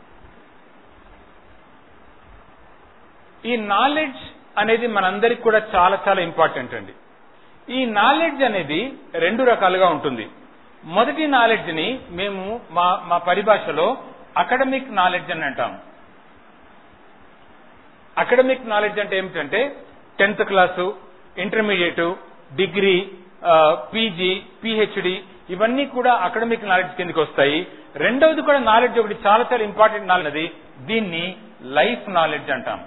B: ఈ నాలెడ్జ్ అనేది మనందరికి కూడా చాలా చాలా ఇంపార్టెంట్ అండి ఈ నాలెడ్జ్ అనేది రెండు రకాలుగా ఉంటుంది మొదటి నాలెడ్జ్ ని మేము మా మా పరిభాషలో అకాడమిక్ నాలెడ్జ్ అని అంటాం అకాడమిక్ నాలెడ్జ్ అంటే ఏమిటంటే tenth class intermediate degree PG PhD ఇవన్నీ కూడా అకాడమిక్ నాలెడ్జ్ కిందకి వస్తాయి రెండవది కూడా నాలెడ్జ్ ఒకటి చాలా చాలా ఇంపార్టెంట్ నాలెడ్జ్ దీన్ని లైఫ్ నాలెడ్జ్ అంటాం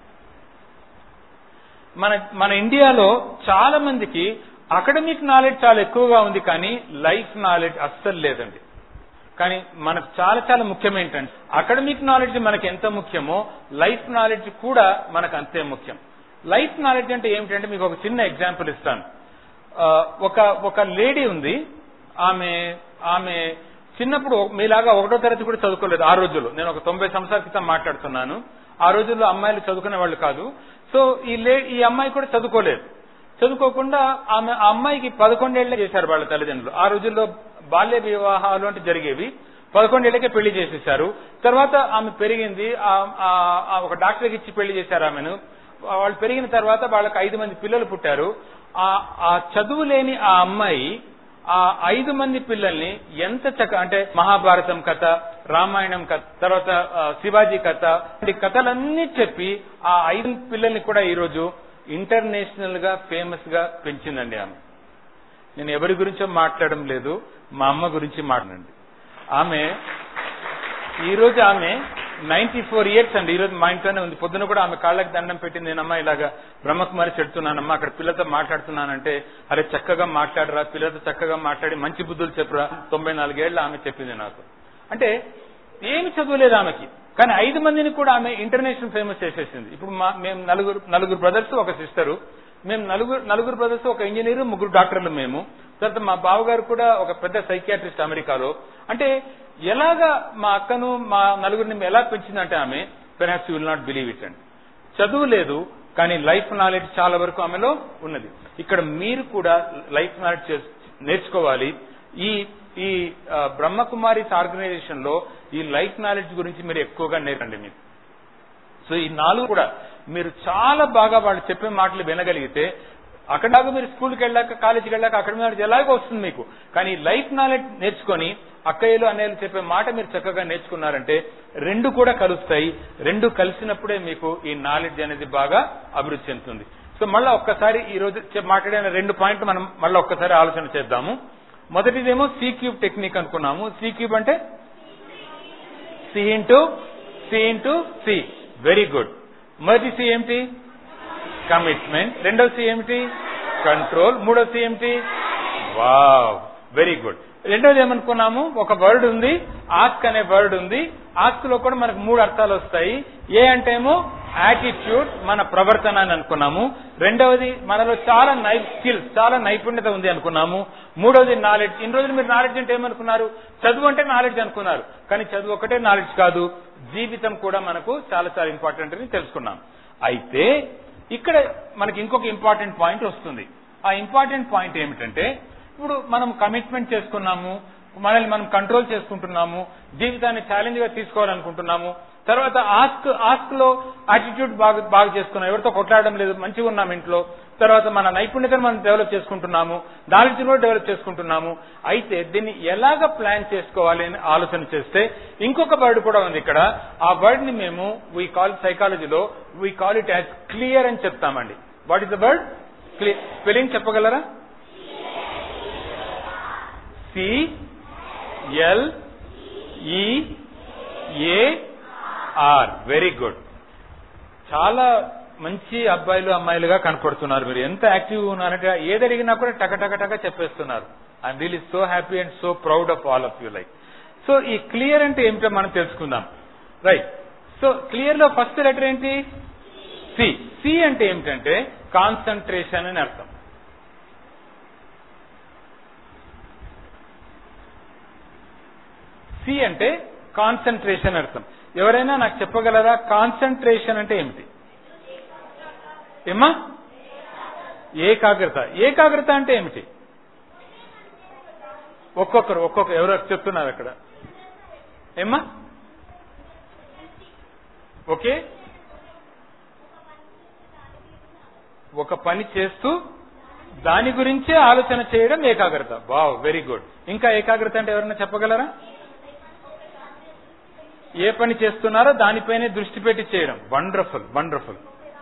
B: మన మన ఇండియాలో చాలా మందికి అకాడమిక్ నాలెడ్జ్ చాలా ఎక్కువగా ఉంది కానీ లైఫ్ నాలెడ్జ్ అస్సలు లేదండి కానీ మనకు చాలా చాలా ముఖ్యం ఏంటంటే అకాడమిక్ నాలెడ్జ్ మనకి ఎంత ముఖ్యమో లైఫ్ నాలెడ్జ్ కూడా మనకు అంతే ముఖ్యం లైఫ్ నాలెడ్జ్ అంటే ఏమిటంటే మీకు ఒక చిన్న ఎగ్జాంపుల్ ఇస్తాను ఆ, ఒక ఒక లేడీ ఉంది ఆమె ఆమె చిన్నప్పుడు మీలాగా ఒకటో తరగతి కూడా చదువుకోలేదు ఆ రోజుల్లో నేను ఒక తొంభై సంవత్సరాల క్రితం మాట్లాడుతున్నాను ఆ రోజుల్లో అమ్మాయిలు చదువుకునే వాళ్ళు కాదు సో ఈ లే ఈ అమ్మాయి కూడా చదువుకోలేదు చదువుకోకుండా ఆమె ఆ అమ్మాయికి పదకొండేళ్లే చేశారు వాళ్ళ తల్లిదండ్రులు ఆ రోజుల్లో బాల్య వివాహాలు అంటే జరిగేవి పదకొండేళ్లకే పెళ్లి చేసేశారు తర్వాత ఆమె పెరిగింది ఆ- ఆ- ఆ ఒక డాక్టర్కి ఇచ్చి పెళ్లి చేశారు ఆమెను వాళ్ళు పెరిగిన తర్వాత వాళ్ళకి ఐదు మంది పిల్లలు పుట్టారు ఆ ఆ చదువు లేని ఆ అమ్మాయి ఆ ఐదు మంది పిల్లల్ని ఎంత చక్క అంటే మహాభారతం కథ రామాయణం కథ తర్వాత ఆ, శివాజీ కథ ఈ కథలన్నీ చెప్పి ఆ ఐదు పిల్లల్ని కూడా ఈరోజు ఇంటర్నేషనల్ గా ఫేమస్ గా పెంచిందండి ఆమె నేను ఎవరి గురించో మాట్లాడడం లేదు మా అమ్మ గురించి మాట్లాడండి ఆమె ఈ రోజు ఆమె నైన్టీ ఫోర్ ఇయర్స్ అండి ఈ రోజు మా ఇంట్లోనే ఉంది పొద్దున కూడా ఆమె కాళ్ళకి దండం పెట్టింది నేనమ్మా ఇలాగా బ్రహ్మకుమారి చెడుతున్నానమ్మా అక్కడ పిల్లతో మాట్లాడుతున్నానంటే అరే చక్కగా మాట్లాడరా పిల్లలతో చక్కగా మాట్లాడి మంచి బుద్ధులు చెప్పురా తొంభై నాలుగేళ్ల ఆమె చెప్పింది నాకు అంటే ఏమి చదువులేదు ఆమెకి కానీ ఐదు మందిని కూడా ఆమె ఇంటర్నేషనల్ ఫేమస్ చేసేసింది ఇప్పుడు మా మేము నలుగురు నలుగురు బ్రదర్స్ ఒక సిస్టరు మేము నలుగురు నలుగురు బ్రదర్స్ ఒక ఇంజనీర్ ముగ్గురు డాక్టర్లు మేము తర్వాత మా బావగారు కూడా ఒక పెద్ద సైకియాట్రిస్ట్ అమెరికాలో అంటే ఎలాగా మా అక్కను మా నలుగురిని ఎలా పెంచిందంటే ఆమె perhaps you will not believe it అండి చదువు లేదు కానీ లైఫ్ నాలెడ్జ్ చాలా వరకు ఆమెలో ఉన్నది ఇక్కడ మీరు కూడా లైఫ్ నాలెడ్జ్ చేస్- నేర్చుకోవాలి ఈ ఈ ఆ, బ్రహ్మకుమారిస్ ఆర్గనైజేషన్ లో ఈ లైఫ్ నాలెడ్జ్ గురించి మీరు ఎక్కువగా నేర్పండి మీరు సో ఈ నాలుగు కూడా మీరు చాలా బాగా వాళ్ళు చెప్పే మాటలు వినగలిగితే అక్కడ దాకా మీరు స్కూల్కి వెళ్ళాక కాలేజీకి వెళ్ళాక అక్కడ నాలెడ్జ్ ఎలాగో వస్తుంది మీకు కానీ లైఫ్ నాలెడ్జ్ నేర్చుకొని అక్కయ్యలు అన్నయ్యలు చెప్పే మాట మీరు చక్కగా నేర్చుకున్నారంటే రెండు కూడా కలుస్తాయి రెండు కలిసినప్పుడే మీకు ఈ నాలెడ్జ్ అనేది బాగా అభివృద్ధి చెందుతుంది సో మళ్ళా ఒక్కసారి ఈ రోజు చె- మాట్లాడిన రెండు పాయింట్లు మనం మళ్ళీ ఒక్కసారి ఆలోచన చేద్దాము మొదటిదేమో సి క్యూబ్ టెక్నిక్ అనుకున్నాము సి క్యూబ్ అంటే C into C into C very good మొదటి సి ఏమిటి కమిట్మెంట్ రెండవ సి ఏమిటి కంట్రోల్ మూడవ సి ఏమిటి వావ్ వెరీ గుడ్ రెండోది ఏమనుకున్నాము ఒక వర్డ్ ఉంది ఆస్క్ అనే వర్డ్ ఉంది ఆస్క్ లో కూడా మనకు మూడు అర్థాలు వస్తాయి ఏ అంటేమో యాటిట్యూడ్ మన ప్రవర్తన అని అనుకున్నాము రెండవది మనలో చాలా నై స్కిల్స్ చాలా నైపుణ్యత ఉంది అనుకున్నాము మూడవది నాలెడ్జ్ ఇన్ని రోజులు మీరు నాలెడ్జ్ అంటే ఏమనుకున్నారు చదువు అంటే నాలెడ్జ్ అనుకున్నారు కానీ చదువు ఒకటే నాలెడ్జ్ కాదు జీవితం కూడా మనకు చాలా చాలా ఇంపార్టెంట్ అని తెలుసుకున్నాం అయితే ఇక్కడ మనకి ఇంకొక ఇంపార్టెంట్ పాయింట్ వస్తుంది ఆ ఇంపార్టెంట్ పాయింట్ ఏమిటంటే ఇప్పుడు మనం కమిట్మెంట్ చేసుకున్నాము మనల్ని మనం కంట్రోల్ చేసుకుంటున్నాము జీవితాన్ని ఛాలెంజ్ గా తీసుకోవాలనుకుంటున్నాము తర్వాత ఆస్క్ ఆస్క్ లో యాటిట్యూడ్ బాగా బాగా చేసుకున్నాం ఎవరితో కొట్లాడడం లేదు మంచిగా ఉన్నాం ఇంట్లో తర్వాత మన నైపుణ్యతను మనం డెవలప్ చేసుకుంటున్నాము నాలెడ్జ్ కూడా డెవలప్ చేసుకుంటున్నాము అయితే దీన్ని ఎలాగ ప్లాన్ చేసుకోవాలి అని ఆలోచన చేస్తే ఇంకొక వర్డ్ కూడా ఉంది ఇక్కడ ఆ వర్డ్ ని మేము వీ కాల్ సైకాలజీలో we call it as clear అని చెప్తామండి what is the word clear spelling చెప్పగలరా C L E A are very good చాలా మంచి అబ్బాయిలు అమ్మాయిలుగా కనపడుతున్నారు మీరు ఎంత యాక్టివ్ ఉన్నారంటే ఏది అడిగినా కూడా టక టక టక చెప్పేస్తున్నారు I'm really so happy and so proud of all of you like so ఈ క్లియర్ అంటే ఏమిటో మనం తెలుసుకుందాం రైట్ సో క్లియర్ లో ఫస్ట్ లెటర్ ఏంటి సి సి అంటే ఏమిటంటే కాన్సన్ట్రేషన్ అని అర్థం సి అంటే కాన్సన్ట్రేషన్ అర్థం ఎవరైనా నాకు చెప్పగలరా కాన్సన్ట్రేషన్ అంటే ఏమిటి ఏమా ఏకాగ్రత ఏకాగ్రత అంటే ఏమిటి ఒక్కొక్కరు ఒక్కొక్క ఎవరో చెప్తున్నారు అక్కడ ఏమ్మా ఓకే ఒక పని చేస్తూ దాని గురించే ఆలోచన చేయడం ఏకాగ్రత వావ్ వెరీ గుడ్ ఇంకా ఏకాగ్రత అంటే ఎవరైనా చెప్పగలరా ఏ పని చేస్తున్నారో దానిపైనే దృష్టి పెట్టి చేయడం వండర్ఫుల్ వండర్ఫుల్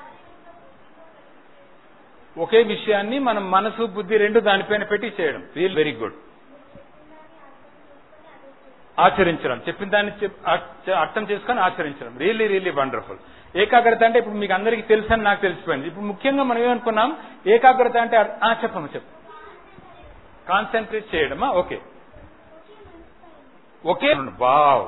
B: ఒకే విషయాన్ని మనం మనసు బుద్ధి రెండు దానిపైన పెట్టి చేయడం రియల్ వెరీ గుడ్ ఆచరించడం చెప్పిన దాన్ని చెప్- అర్థ- అర్థం చేసుకొని ఆచరించడం రియల్లీ రియల్లీ వండర్ఫుల్ ఏకాగ్రత అంటే ఇప్పుడు మీకు అందరికీ తెలుసని నాకు తెలిసిపోయింది ఇప్పుడు ముఖ్యంగా మనం ఏమనుకున్నాం ఏకాగ్రత అంటే అర్- ఆ, చెప్పమ్మా చెప్పు కాన్సన్ట్రేట్ చేయడమా ఓకే ఒకే వావ్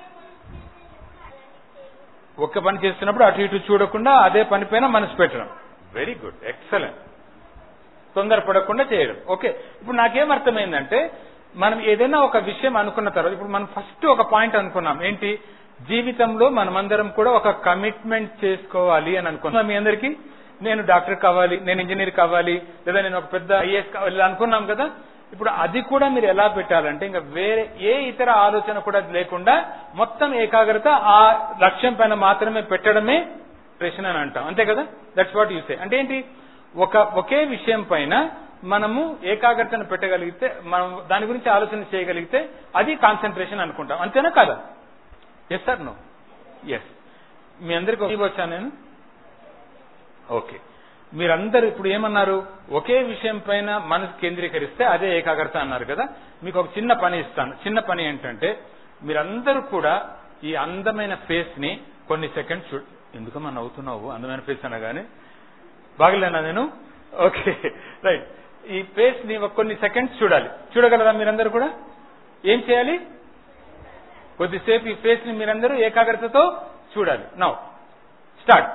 B: ఒక్క పని చేస్తున్నప్పుడు అటు ఇటు చూడకుండా అదే పని పైన మనసు పెట్టడం వెరీ గుడ్ ఎక్సలెంట్ తొందరపడకుండా చేయడం ఓకే ఇప్పుడు నాకేం అర్థమైందంటే మనం ఏదైనా ఒక విషయం అనుకున్న తర్వాత ఇప్పుడు మనం ఫస్ట్ ఒక పాయింట్ అనుకున్నాం ఏంటి జీవితంలో మనమందరం కూడా ఒక కమిట్మెంట్ చేసుకోవాలి అని అనుకున్నాం మీ అందరికీ నేను డాక్టర్ కావాలి నేను ఇంజనీర్ కావాలి లేదా నేను ఒక పెద్ద ఐఏఎస్ కావాలి ఇలా అనుకున్నాం కదా ఇప్పుడు అది కూడా మీరు ఎలా పెట్టాలంటే ఇంకా వేరే ఏ ఇతర ఆలోచన కూడా లేకుండా మొత్తం ఏకాగ్రత ఆ లక్ష్యం పైన మాత్రమే పెట్టడమే ప్రశ్న అని అంటాం అంతే కదా దట్స్ వాట్ యూ సే అంటే ఏంటి ఒక ఒకే విషయం పైన మనము ఏకాగ్రతను పెట్టగలిగితే మనం దాని గురించి ఆలోచన చేయగలిగితే అది కాన్సన్ట్రేషన్ అనుకుంటాం అంతేనా కదా ఎస్ సార్ నో ఎస్ మీ అందరికి వచ్చాను నేను ఓకే మీరందరూ ఇప్పుడు ఏమన్నారు ఒకే విషయం పైన మనసు కేంద్రీకరిస్తే అదే ఏకాగ్రత అన్నారు కదా మీకు ఒక చిన్న పని ఇస్తాను చిన్న పని ఏంటంటే మీరందరూ కూడా ఈ అందమైన ఫేస్ ని కొన్ని సెకండ్స్ చూ ఎందుకమ్మా నవ్వుతున్నావు అందమైన ఫేస్ అనగానే బాగలేనా నేను ఓకే రైట్ ఈ ఫేస్ ని ఒక కొన్ని సెకండ్స్ చూడాలి చూడగలరా మీరందరూ కూడా ఏం చేయాలి కొద్దిసేపు ఈ ఫేస్ ని మీరందరూ ఏకాగ్రతతో చూడాలి నవ్ స్టార్ట్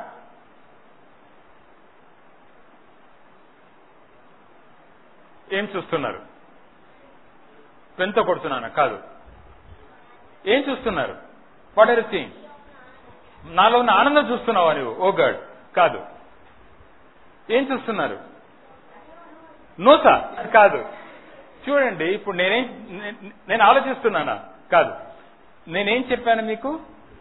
B: ఏం చూస్తున్నారు పెన్తో కొడుతున్నానా కాదు ఏం చూస్తున్నారు వాట్ ఆర్ సీయింగ్ నాలో ఉన్న ఆనందం చూస్తున్నావా నువ్వు ఓ గాడ్ కాదు ఏం చూస్తున్నారు నోసా కాదు చూడండి ఇప్పుడు నేనేం నే- నేను ఆలోచిస్తున్నానా కాదు నేనేం చెప్పాను మీకు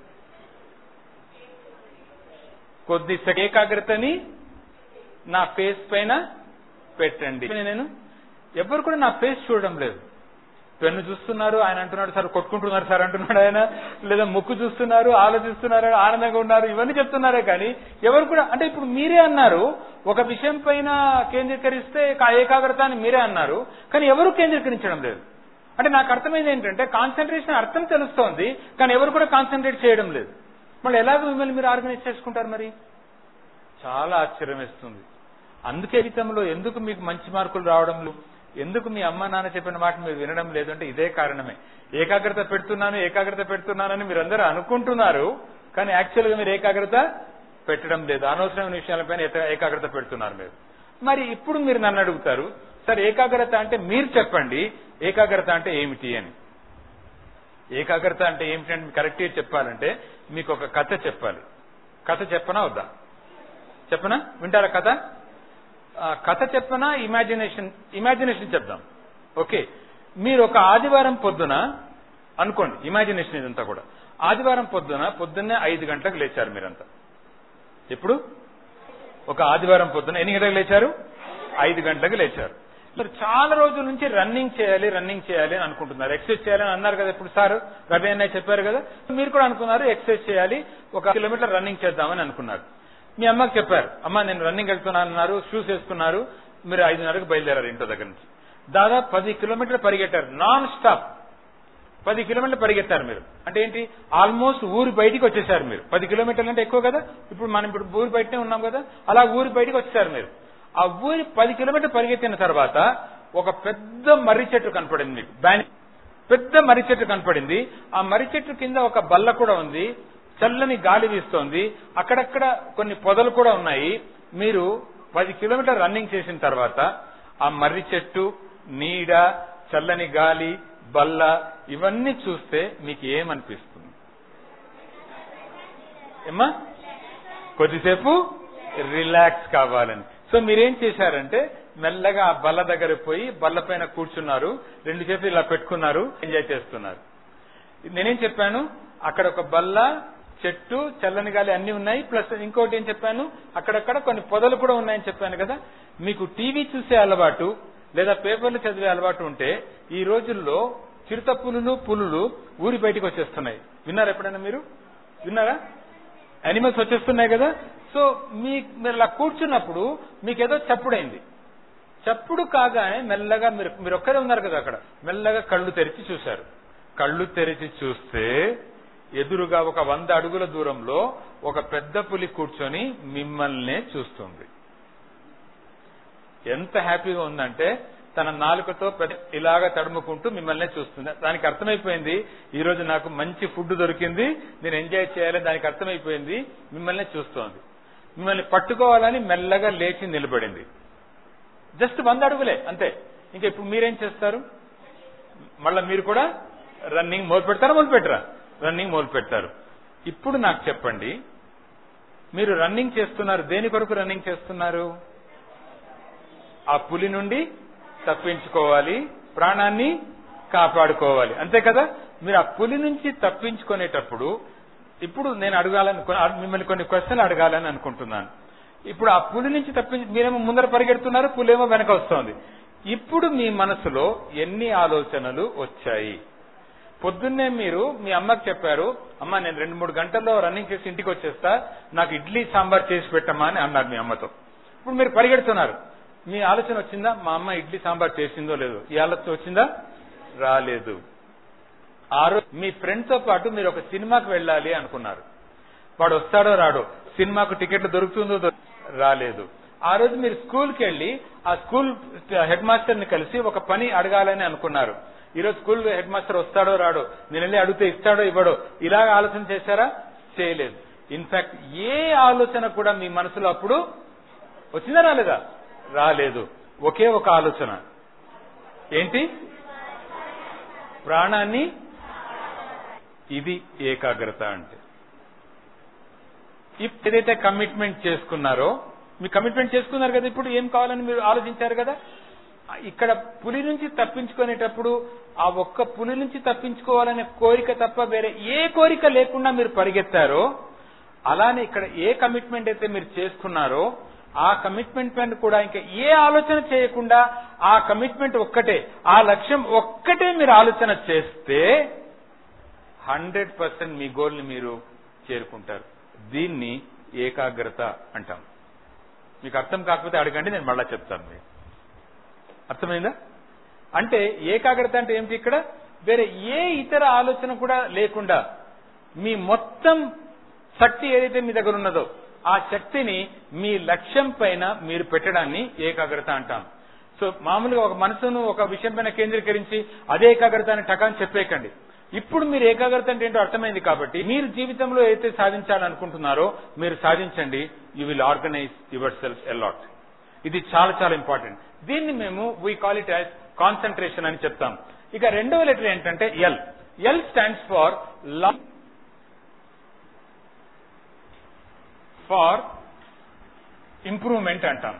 B: కొద్ది ఏకాగ్రతని నా ఫేస్ పైన పెట్టండి నేను ఎవరు కూడా నా ఫేస్ చూడడం లేదు పెన్ను చూస్తున్నారు ఆయన అంటున్నాడు సార్ కొట్టుకుంటున్నారు సార్ అంటున్నాడు ఆయన లేదా ముక్కు చూస్తున్నారు ఆలోచిస్తున్నారు ఆనందంగా ఉన్నారు ఇవన్నీ చెప్తున్నారే కానీ ఎవరు కూడా అంటే ఇప్పుడు మీరే అన్నారు ఒక విషయం పైన కేంద్రీకరిస్తే కా- ఏకాగ్రత అని మీరే అన్నారు కానీ ఎవరు కేంద్రీకరించడం లేదు అంటే నాకు అర్థమైంది ఏంటంటే కాన్సన్ట్రేషన్ అర్థం తెలుస్తోంది కానీ ఎవరు కూడా కాన్సన్ట్రేట్ చేయడం లేదు మళ్ళీ ఎలాగో మిమ్మల్ని మీరు ఆర్గనైజ్ చేసుకుంటారు మరి చాలా ఆశ్చర్యం వేస్తుంది అందుకే జీవితంలో ఎందుకు మీకు మంచి మార్కులు రావడం లేదు ఎందుకు మీ అమ్మ నాన్న చెప్పిన మాట మీరు వినడం లేదు అంటే ఇదే కారణమే ఏకాగ్రత పెడుతున్నాను ఏకాగ్రత పెడుతున్నానని మీరందరూ అనుకుంటున్నారు కానీ యాక్చువల్ గా మీరు ఏకాగ్రత పెట్టడం లేదు అనవసరమైన విషయాలపైన ఏక- ఏకాగ్రత పెడుతున్నారు మీరు మరి ఇప్పుడు మీరు నన్ను అడుగుతారు సరే ఏకాగ్రత అంటే మీరు చెప్పండి ఏకాగ్రత అంటే ఏమిటి అని ఏకాగ్రత అంటే ఏమిటి అని కరెక్ట్ చెప్పాలంటే మీకు ఒక కథ చెప్పాలి కథ చెప్పనా వద్దా చెప్పనా వింటారా కథ ఆ, కథ చెప్పనా ఇమాజినేషన్ ఇమాజినేషన్ చెప్దాం ఓకే మీరు ఒక ఆదివారం పొద్దున అనుకోండి ఇమాజినేషన్ ఇదంతా కూడా ఆదివారం పొద్దున పొద్దున్నే ఐదు గంటలకు లేచారు మీరంతా ఎప్పుడు ఒక ఆదివారం పొద్దున ఎన్ని గంటలకు లేచారు ఐదు గంటలకు లేచారు మీరు చాలా రోజుల నుంచి రన్నింగ్ చేయాలి రన్నింగ్ చేయాలి అని అనుకుంటున్నారు ఎక్సర్సైజ్ చేయాలని అన్నారు కదా ఇప్పుడు సార్ రవి అన్నయ్య చెప్పారు కదా మీరు కూడా అనుకున్నారు ఎక్సర్సైజ్ చేయాలి ఒక కిలోమీటర్ రన్నింగ్ చేద్దామని అనుకున్నారు మీ అమ్మకి చెప్పారు అమ్మ నేను రన్నింగ్ వెళ్తున్నాను అన్నారు షూస్ వేసుకున్నారు మీరు ఐదున్నరకు బయలుదేరారు ఇంట్లో దగ్గర నుంచి దాదాపు పది కిలోమీటర్లు పరిగెట్టారు నాన్ స్టాప్ పది కిలోమీటర్లు పరిగెత్తారు మీరు అంటే ఏంటి ఆల్మోస్ట్ ఊరి బయటికి వచ్చేసారు మీరు పది కిలోమీటర్లు అంటే ఎక్కువ కదా ఇప్పుడు మనం ఇప్పుడు ఊరి బయటనే ఉన్నాం కదా అలా ఊరి బయటికి వచ్చేసారు మీరు ఆ ఊరి పది కిలోమీటర్లు పరిగెత్తిన తర్వాత ఒక పెద్ద మర్రి చెట్టు కనపడింది మీకు బ్యాన్ పెద్ద మర్రి చెట్టు కనపడింది ఆ మర్రి చెట్టు కింద ఒక బల్ల కూడా ఉంది చల్లని గాలి వీస్తోంది అక్కడక్కడ కొన్ని పొదలు కూడా ఉన్నాయి మీరు పది కిలోమీటర్ రన్నింగ్ చేసిన తర్వాత ఆ మర్రి చెట్టు నీడ చల్లని గాలి బల్ల ఇవన్నీ చూస్తే మీకు ఏమనిపిస్తుంది ఏమ్మా కొద్దిసేపు రిలాక్స్ కావాలని సో మీరేం చేశారంటే మెల్లగా ఆ బల్ల దగ్గర పోయి బల్ల పైన కూర్చున్నారు రెండు చేతులు ఇలా పెట్టుకున్నారు ఎంజాయ్ చేస్తున్నారు నేనేం చెప్పాను అక్కడ ఒక బల్ల చెట్టు చల్లని గాలి అన్ని ఉన్నాయి ప్లస్ ఇంకోటి ఏం చెప్పాను అక్కడక్కడ కొన్ని పొదలు కూడా ఉన్నాయని చెప్పాను కదా మీకు టీవీ చూసే అలవాటు లేదా పేపర్లు చదివే అలవాటు ఉంటే ఈ రోజుల్లో చిరుత పులులు పులులు ఊరి బయటికి వచ్చేస్తున్నాయి విన్నారా ఎప్పుడైనా మీరు విన్నారా అనిమల్స్ వచ్చేస్తున్నాయి కదా సో మీ మీరు అలా కూర్చున్నప్పుడు మీకు ఏదో చప్పుడైంది చప్పుడు కాగానే మెల్లగా మీరు మీరు ఒక్కరే ఉన్నారు కదా అక్కడ మెల్లగా కళ్ళు తెరిచి చూశారు కళ్ళు తెరిచి చూస్తే ఎదురుగా ఒక వంద అడుగుల దూరంలో ఒక పెద్ద పులి కూర్చొని మిమ్మల్నే చూస్తుంది ఎంత హ్యాపీగా ఉందంటే తన నాలుకతో ప్రతి ఇలాగా తడుముకుంటూ మిమ్మల్ని చూస్తుంది దానికి అర్థమైపోయింది ఈ రోజు నాకు మంచి ఫుడ్ దొరికింది నేను ఎంజాయ్ చేయాలని దానికి అర్థమైపోయింది మిమ్మల్ని చూస్తోంది మిమ్మల్ని పట్టుకోవాలని మెల్లగా లేచి నిలబడింది జస్ట్ వంద అడుగులే అంతే ఇంకా ఇప్పుడు మీరేం చేస్తారు మళ్ళా మీరు కూడా రన్నింగ్ మొదలు పెడతారా మొదలు పెట్టరా రన్నింగ్ మొదలు పెడతారు ఇప్పుడు నాకు చెప్పండి మీరు రన్నింగ్ చేస్తున్నారు దేని కొరకు రన్నింగ్ చేస్తున్నారు ఆ పులి నుండి తప్పించుకోవాలి ప్రాణాన్ని కాపాడుకోవాలి అంతే కదా మీరు ఆ పులి నుంచి తప్పించుకునేటప్పుడు ఇప్పుడు నేను అడగాలని మిమ్మల్ని కొన్ని క్వశ్చన్లు అడగాలని అనుకుంటున్నాను ఇప్పుడు ఆ పులి నుంచి తప్పించి మీరేమో ముందర పరిగెడుతున్నారు పులేమో వెనక వస్తోంది ఇప్పుడు మీ మనసులో ఎన్ని ఆలోచనలు వచ్చాయి పొద్దున్నే మీరు మీ అమ్మకి చెప్పారు అమ్మ నేను రెండు మూడు గంటల్లో రన్నింగ్ చేసి ఇంటికి వచ్చేస్తా నాకు ఇడ్లీ సాంబార్ చేసి పెట్టమ్మా అని అన్నారు మీ అమ్మతో ఇప్పుడు మీరు పరిగెడుతున్నారు మీ ఆలోచన వచ్చిందా మా అమ్మ ఇడ్లీ సాంబార్ చేసిందో లేదో ఈ ఆలోచన వచ్చిందా రాలేదు ఆ రోజు మీ ఫ్రెండ్ తో పాటు మీరు ఒక సినిమాకి వెళ్ళాలి అనుకున్నారు వాడు వస్తాడో రాడో సినిమాకు టికెట్లు దొరుకుతుందో దొరు- రాలేదు ఆ రోజు మీరు స్కూల్కి వెళ్ళి ఆ స్కూల్ హెడ్ మాస్టర్ ని కలిసి ఒక పని అడగాలని అనుకున్నారు ఈ రోజు స్కూల్ హెడ్ మాస్టర్ వస్తాడో రాడో నేను వెళ్ళి అడిగితే ఇస్తాడో ఇవ్వడో ఇలాగ ఆలోచన చేశారా చేయలేదు ఇన్ఫాక్ట్ ఏ ఆలోచన కూడా మీ మనసులో అప్పుడు వచ్చిందా రాలేదా రాలేదు ఒకే ఒక ఆలోచన ఏంటి ప్రాణాన్ని ఇది ఏకాగ్రత అంటే ఇప్పుడు ఏదైతే కమిట్మెంట్ చేసుకున్నారో మీ కమిట్మెంట్ చేసుకున్నారు కదా ఇప్పుడు ఏం కావాలని మీరు ఆలోచించారు కదా ఇక్కడ పులి నుంచి తప్పించుకునేటప్పుడు ఆ ఒక్క పులి నుంచి తప్పించుకోవాలనే కోరిక తప్ప వేరే ఏ కోరిక లేకుండా మీరు పరిగెత్తారో అలానే ఇక్కడ ఏ కమిట్మెంట్ అయితే మీరు చేసుకున్నారో ఆ కమిట్మెంట్ పైన కూడా ఇంకా ఏ ఆలోచన చేయకుండా ఆ కమిట్మెంట్ ఒక్కటే ఆ లక్ష్యం ఒక్కటే మీరు ఆలోచన చేస్తే హండ్రెడ్ పర్సెంట్ మీ గోల్ ని మీరు చేరుకుంటారు దీన్ని ఏకాగ్రత అంటాం మీకు అర్థం కాకపోతే అడగండి నేను మళ్ళా చెప్తాను మీకు అర్థమైందా అంటే ఏకాగ్రత అంటే ఏమిటి ఇక్కడ వేరే ఏ ఇతర ఆలోచన కూడా లేకుండా మీ మొత్తం శక్తి ఏదైతే మీ దగ్గర ఉన్నదో ఆ శక్తిని మీ లక్ష్యం పైన మీరు పెట్టడాన్ని ఏకాగ్రత అంటాం సో మామూలుగా ఒక మనసును ఒక విషయం పైన కేంద్రీకరించి అదే ఏకాగ్రత అని టకాని చెప్పేకండి ఇప్పుడు మీరు ఏకాగ్రత అంటే ఏంటో అర్థమైంది కాబట్టి మీరు జీవితంలో ఏదైతే సాధించాలనుకుంటున్నారో మీరు సాధించండి you will organize yourself a lot ఇది చాలా చాలా ఇంపార్టెంట్ దీన్ని మేము we call it as concentration అని చెప్తాం ఇక రెండవ లెటర్ ఏంటంటే ఎల్ ఎల్ స్టాండ్స్ ఫార్ లా ఫార్ ఇంప్రూవ్మెంట్ అంటాం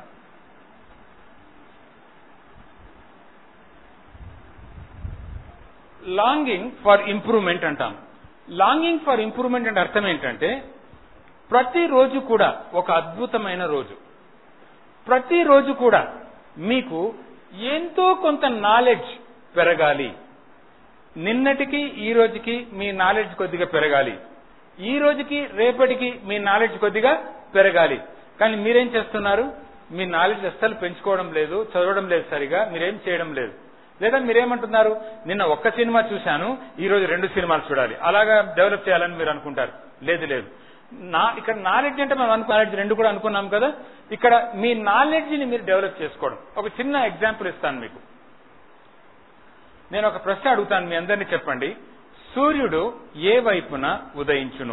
B: లాంగింగ్ ఫర్ ఇంప్రూవ్మెంట్ అంటాం లాంగింగ్ ఫర్ ఇంప్రూవ్మెంట్ అంటే అర్థం ఏంటంటే ప్రతిరోజు కూడా ఒక అద్భుతమైన రోజు ప్రతిరోజు కూడా మీకు ఎంతో కొంత నాలెడ్జ్ పెరగాలి నిన్నటికి ఈ రోజుకి మీ నాలెడ్జ్ కొద్దిగా పెరగాలి ఈ రోజుకి రేపటికి మీ నాలెడ్జ్ కొద్దిగా పెరగాలి కానీ మీరేం చేస్తున్నారు మీ నాలెడ్జ్ అస్సలు పెంచుకోవడం లేదు చదవడం లేదు సరిగా మీరేం చేయడం లేదు లేదా మీరేమంటున్నారు నిన్న ఒక్క సినిమా చూశాను ఈ రోజు రెండు సినిమాలు చూడాలి అలాగా డెవలప్ చేయాలని మీరు అనుకుంటారు లేదు లేదు నా ఇక్కడ నాలెడ్జ్ అంటే మనం అనుకో నాలెడ్జ్ రెండు కూడా అనుకున్నాం కదా ఇక్కడ మీ నాలెడ్జ్ ని మీరు డెవలప్ చేసుకోవడం ఒక చిన్న ఎగ్జాంపుల్ ఇస్తాను మీకు నేను ఒక ప్రశ్న అడుగుతాను మీ అందరినీ చెప్పండి సూర్యుడు ఏ వైపున ఉదయించును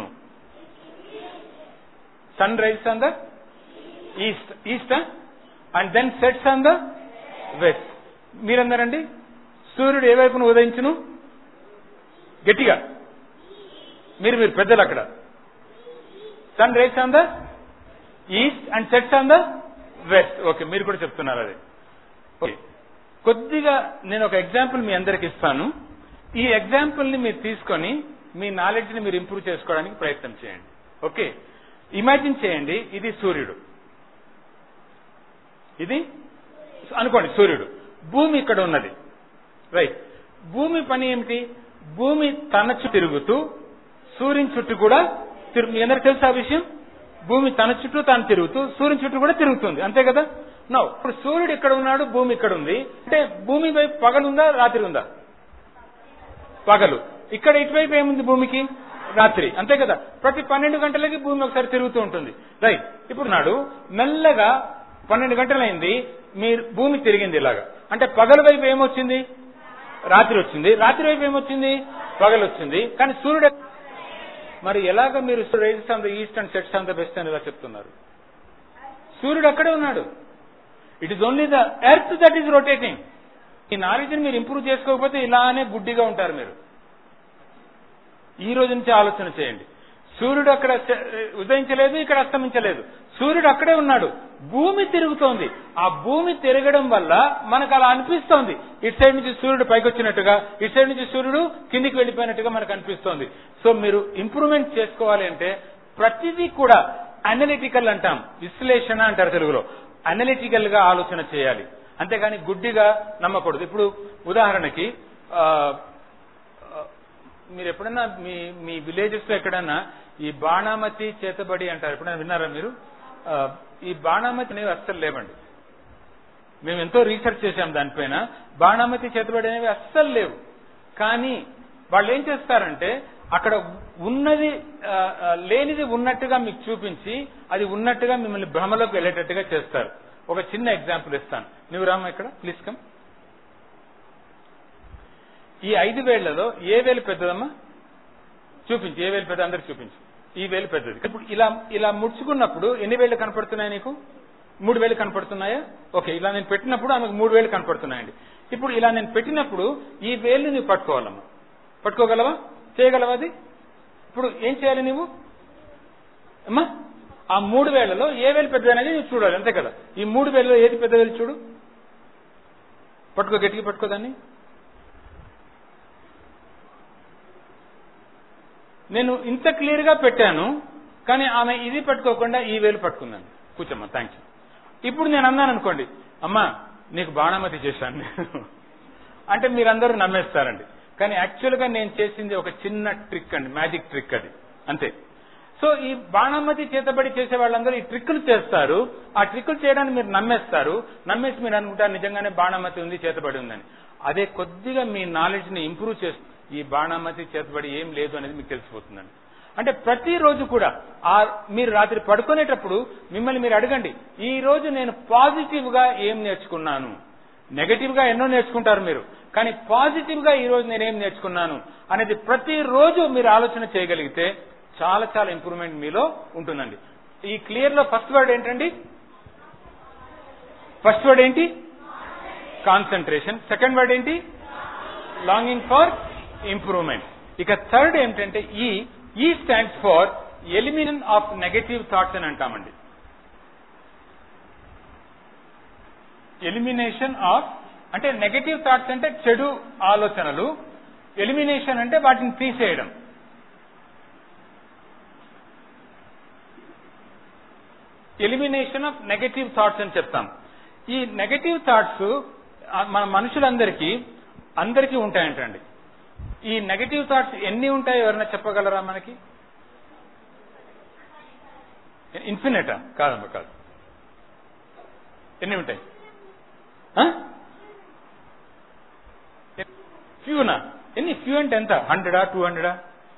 B: sun rise on the east east and then sets on the west మీరందరండి సూర్యుడు ఏ వైపున ఉదయించును గట్టిగా మీరు మీరు పెద్దలు అక్కడ sun rise on the east and sets on the west okay మీరు కూడా చెప్తున్నారు అది ఓకే కొద్దిగా నేను ఒక ఎగ్జాంపుల్ మీ అందరికి ఇస్తాను ఈ ఎగ్జాంపుల్ ని మీరు తీసుకొని మీ నాలెడ్జ్ ని మీరు ఇంప్రూవ్ చేసుకోవడానికి ప్రయత్నం చేయండి ఓకే ఇమాజిన్ చేయండి ఇది సూర్యుడు ఇది అనుకోండి సూర్యుడు భూమి ఇక్కడ ఉన్నది రైట్ భూమి పని ఏమిటి భూమి తన చుట్టూ తిరుగుతూ సూర్యుని చుట్టూ కూడా తిరుగు మీ అందరికి తెలుసా ఆ విషయం భూమి తన చుట్టూ తాను తిరుగుతూ సూర్యుని చుట్టూ కూడా తిరుగుతుంది అంతే కదా నో ఇప్పుడు సూర్యుడు ఇక్కడ ఉన్నాడు భూమి ఇక్కడ ఉంది అంటే భూమి వైపు పగలుందా రాత్రి ఉందా పగలు ఇక్కడ ఇటువైపు ఏముంది భూమికి రాత్రి అంతే కదా ప్రతి పన్నెండు గంటలకి భూమి ఒకసారి తిరుగుతూ ఉంటుంది రైట్ ఇప్పుడు నాడు మెల్లగా పన్నెండు గంటలైంది మీరు భూమి తిరిగింది ఇలాగా అంటే పగల వైపు ఏమొచ్చింది రాత్రి వచ్చింది రాత్రి వైపు ఏమొచ్చింది పగలు వచ్చింది కానీ సూర్యుడు మరి ఎలాగ మీరు rises on the east and sets on the west అని ఇలా చెప్తున్నారు సూర్యుడు అక్కడే ఉన్నాడు it is only the earth that is rotating ఈ నాలెడ్జ్ మీరు ఇంప్రూవ్ చేసుకోకపోతే ఇలానే గుడ్డిగా ఉంటారు మీరు ఈ రోజు నుంచి ఆలోచన చేయండి సూర్యుడు అక్కడ చ- ఉదయించలేదు ఇక్కడ అస్తమించలేదు సూర్యుడు అక్కడే ఉన్నాడు భూమి తిరుగుతోంది ఆ భూమి తిరగడం వల్ల మనకు అలా అనిపిస్తోంది ఇటు సైడ్ నుంచి సూర్యుడు పైకి వచ్చినట్టుగా ఇటు సైడ్ నుంచి సూర్యుడు కిందికి వెళ్ళిపోయినట్టుగా మనకు అనిపిస్తోంది సో మీరు ఇంప్రూవ్మెంట్ చేసుకోవాలి అంటే ప్రతిదీ కూడా అనలిటికల్ అంటాం విశ్లేషణ అంటారు తెలుగులో అనలిటికల్ గా ఆలోచన చేయాలి అంతేగాని గుడ్డిగా నమ్మకూడదు ఇప్పుడు ఉదాహరణకి ఆ, ఆ, మీరు ఎప్పుడన్నా మీ మీ విలేజెస్ లో ఎక్కడన్నా ఈ బాణామతి చేతబడి అంటారు ఎప్పుడైనా విన్నారా మీరు ఆ, ఈ బాణామతి అనేవి అస్సలు లేవండి మేము ఎంతో రీసెర్చ్ చేశాం దానిపైన బాణామతి చేతబడి అనేవి అస్సలు లేవు కానీ వాళ్ళు ఏం చేస్తారంటే అక్కడ ఉన్నది ఆ, ఆ, లేనిది ఉన్నట్టుగా మీకు చూపించి అది ఉన్నట్టుగా మిమ్మల్ని భ్రమలోకి వెళ్ళేటట్టుగా చేస్తారు ఒక చిన్న ఎగ్జాంపుల్ ఇస్తాను నువ్వు రామా ఇక్కడ ప్లీజ్ కమ్ ఈ ఐదు వేళ్లలో ఏ వేలు పెద్దదమ్మా చూపించు ఏ వేలు పెద్ద అందరికి చూపించు ఈ వేలు పెద్దది ఇప్పుడు ఇలా ఇలా ముడుచుకున్నప్పుడు ఎన్ని వేలు కనపడుతున్నాయి నీకు మూడు వేలు కనపడుతున్నాయా ఓకే ఇలా నేను పెట్టినప్పుడు ఆమెకు మూడు వేలు కనపడుతున్నాయండి ఇప్పుడు ఇలా నేను పెట్టినప్పుడు ఈ వేలు నువ్వు పట్టుకోవాలమ్మా పట్టుకోగలవా చేయగలవా అది ఇప్పుడు ఏం చేయాలి నువ్వు అమ్మా ఆ మూడు వేలలో ఏ వేలు పెద్దదనేది నువ్వు చూడాలి అంతే కదా ఈ మూడు వేలలో ఏది పెద్ద వేలు చూడు పట్టుకో గట్టిగా పట్టుకో దాన్ని నేను ఇంత క్లియర్ గా పెట్టాను కానీ ఆమె ఇది పట్టుకోకుండా ఈ వేలు పట్టుకుందాను కూర్చోమ్మా థ్యాంక్ యూ ఇప్పుడు నేను అన్నాను అనుకోండి అమ్మా నీకు బాణామతి చేశాను నేను అంటే మీరందరూ నమ్మేస్తారండి కానీ యాక్చువల్ గా నేను చేసింది ఒక చిన్న ట్రిక్ అండి మ్యాజిక్ ట్రిక్ అది అంతే సో ఈ బాణామతి చేతబడి చేసే వాళ్ళందరూ ఈ ట్రిక్కులు చేస్తారు ఆ ట్రిక్కులు చేయడానికి మీరు నమ్మేస్తారు నమ్మేసి మీరు అనుకుంటారు నిజంగానే బాణామతి ఉంది చేతబడి ఉందని అదే కొద్దిగా మీ నాలెడ్జ్ ని ఇంప్రూవ్ చేస్తూ ఈ బాణామతి చేతబడి ఏం లేదు అనేది మీకు తెలిసిపోతుందండి అంటే ప్రతిరోజు కూడా ఆ మీరు రాత్రి పడుకునేటప్పుడు మిమ్మల్ని మీరు అడగండి ఈ రోజు నేను పాజిటివ్ గా ఏం నేర్చుకున్నాను నెగటివ్ గా ఎన్నో నేర్చుకుంటారు మీరు కానీ పాజిటివ్ గా ఈ రోజు నేనేం నేర్చుకున్నాను అనేది ప్రతిరోజు మీరు ఆలోచన చేయగలిగితే చాలా చాలా ఇంప్రూవ్మెంట్ మీలో ఉంటుందండి ఈ క్లియర్ లో ఫస్ట్ వర్డ్ ఏంటండి ఫస్ట్ వర్డ్ ఏంటి కాన్సన్ట్రేషన్ సెకండ్ వర్డ్ ఏంటి లాంగింగ్ ఫర్ ఇంప్రూవ్మెంట్ ఇక థర్డ్ ఏంటంటే E E stands for elimination of negative thoughts అని అంటామండి ఎలిమినేషన్ ఆఫ్ అంటే నెగటివ్ థాట్స్ అంటే చెడు ఆలోచనలు ఎలిమినేషన్ అంటే వాటిని తీసేయడం ఎలిమినేషన్ ఆఫ్ నెగటివ్ థాట్స్ అని చెప్తాం ఈ నెగటివ్ థాట్స్ మన మనుషులందరికీ అందరికీ ఉంటాయంటండి ఈ నెగటివ్ థాట్స్ ఎన్ని ఉంటాయో ఎవరైనా చెప్పగలరా మనకి ఇన్ఫినిటా కాదమ్మా కాదు ఎన్ని ఉంటాయి ఫ్యూనా ఎన్ని ఫ్యూ అంటే ఎంత హండ్రెడా టూ హండ్రెడా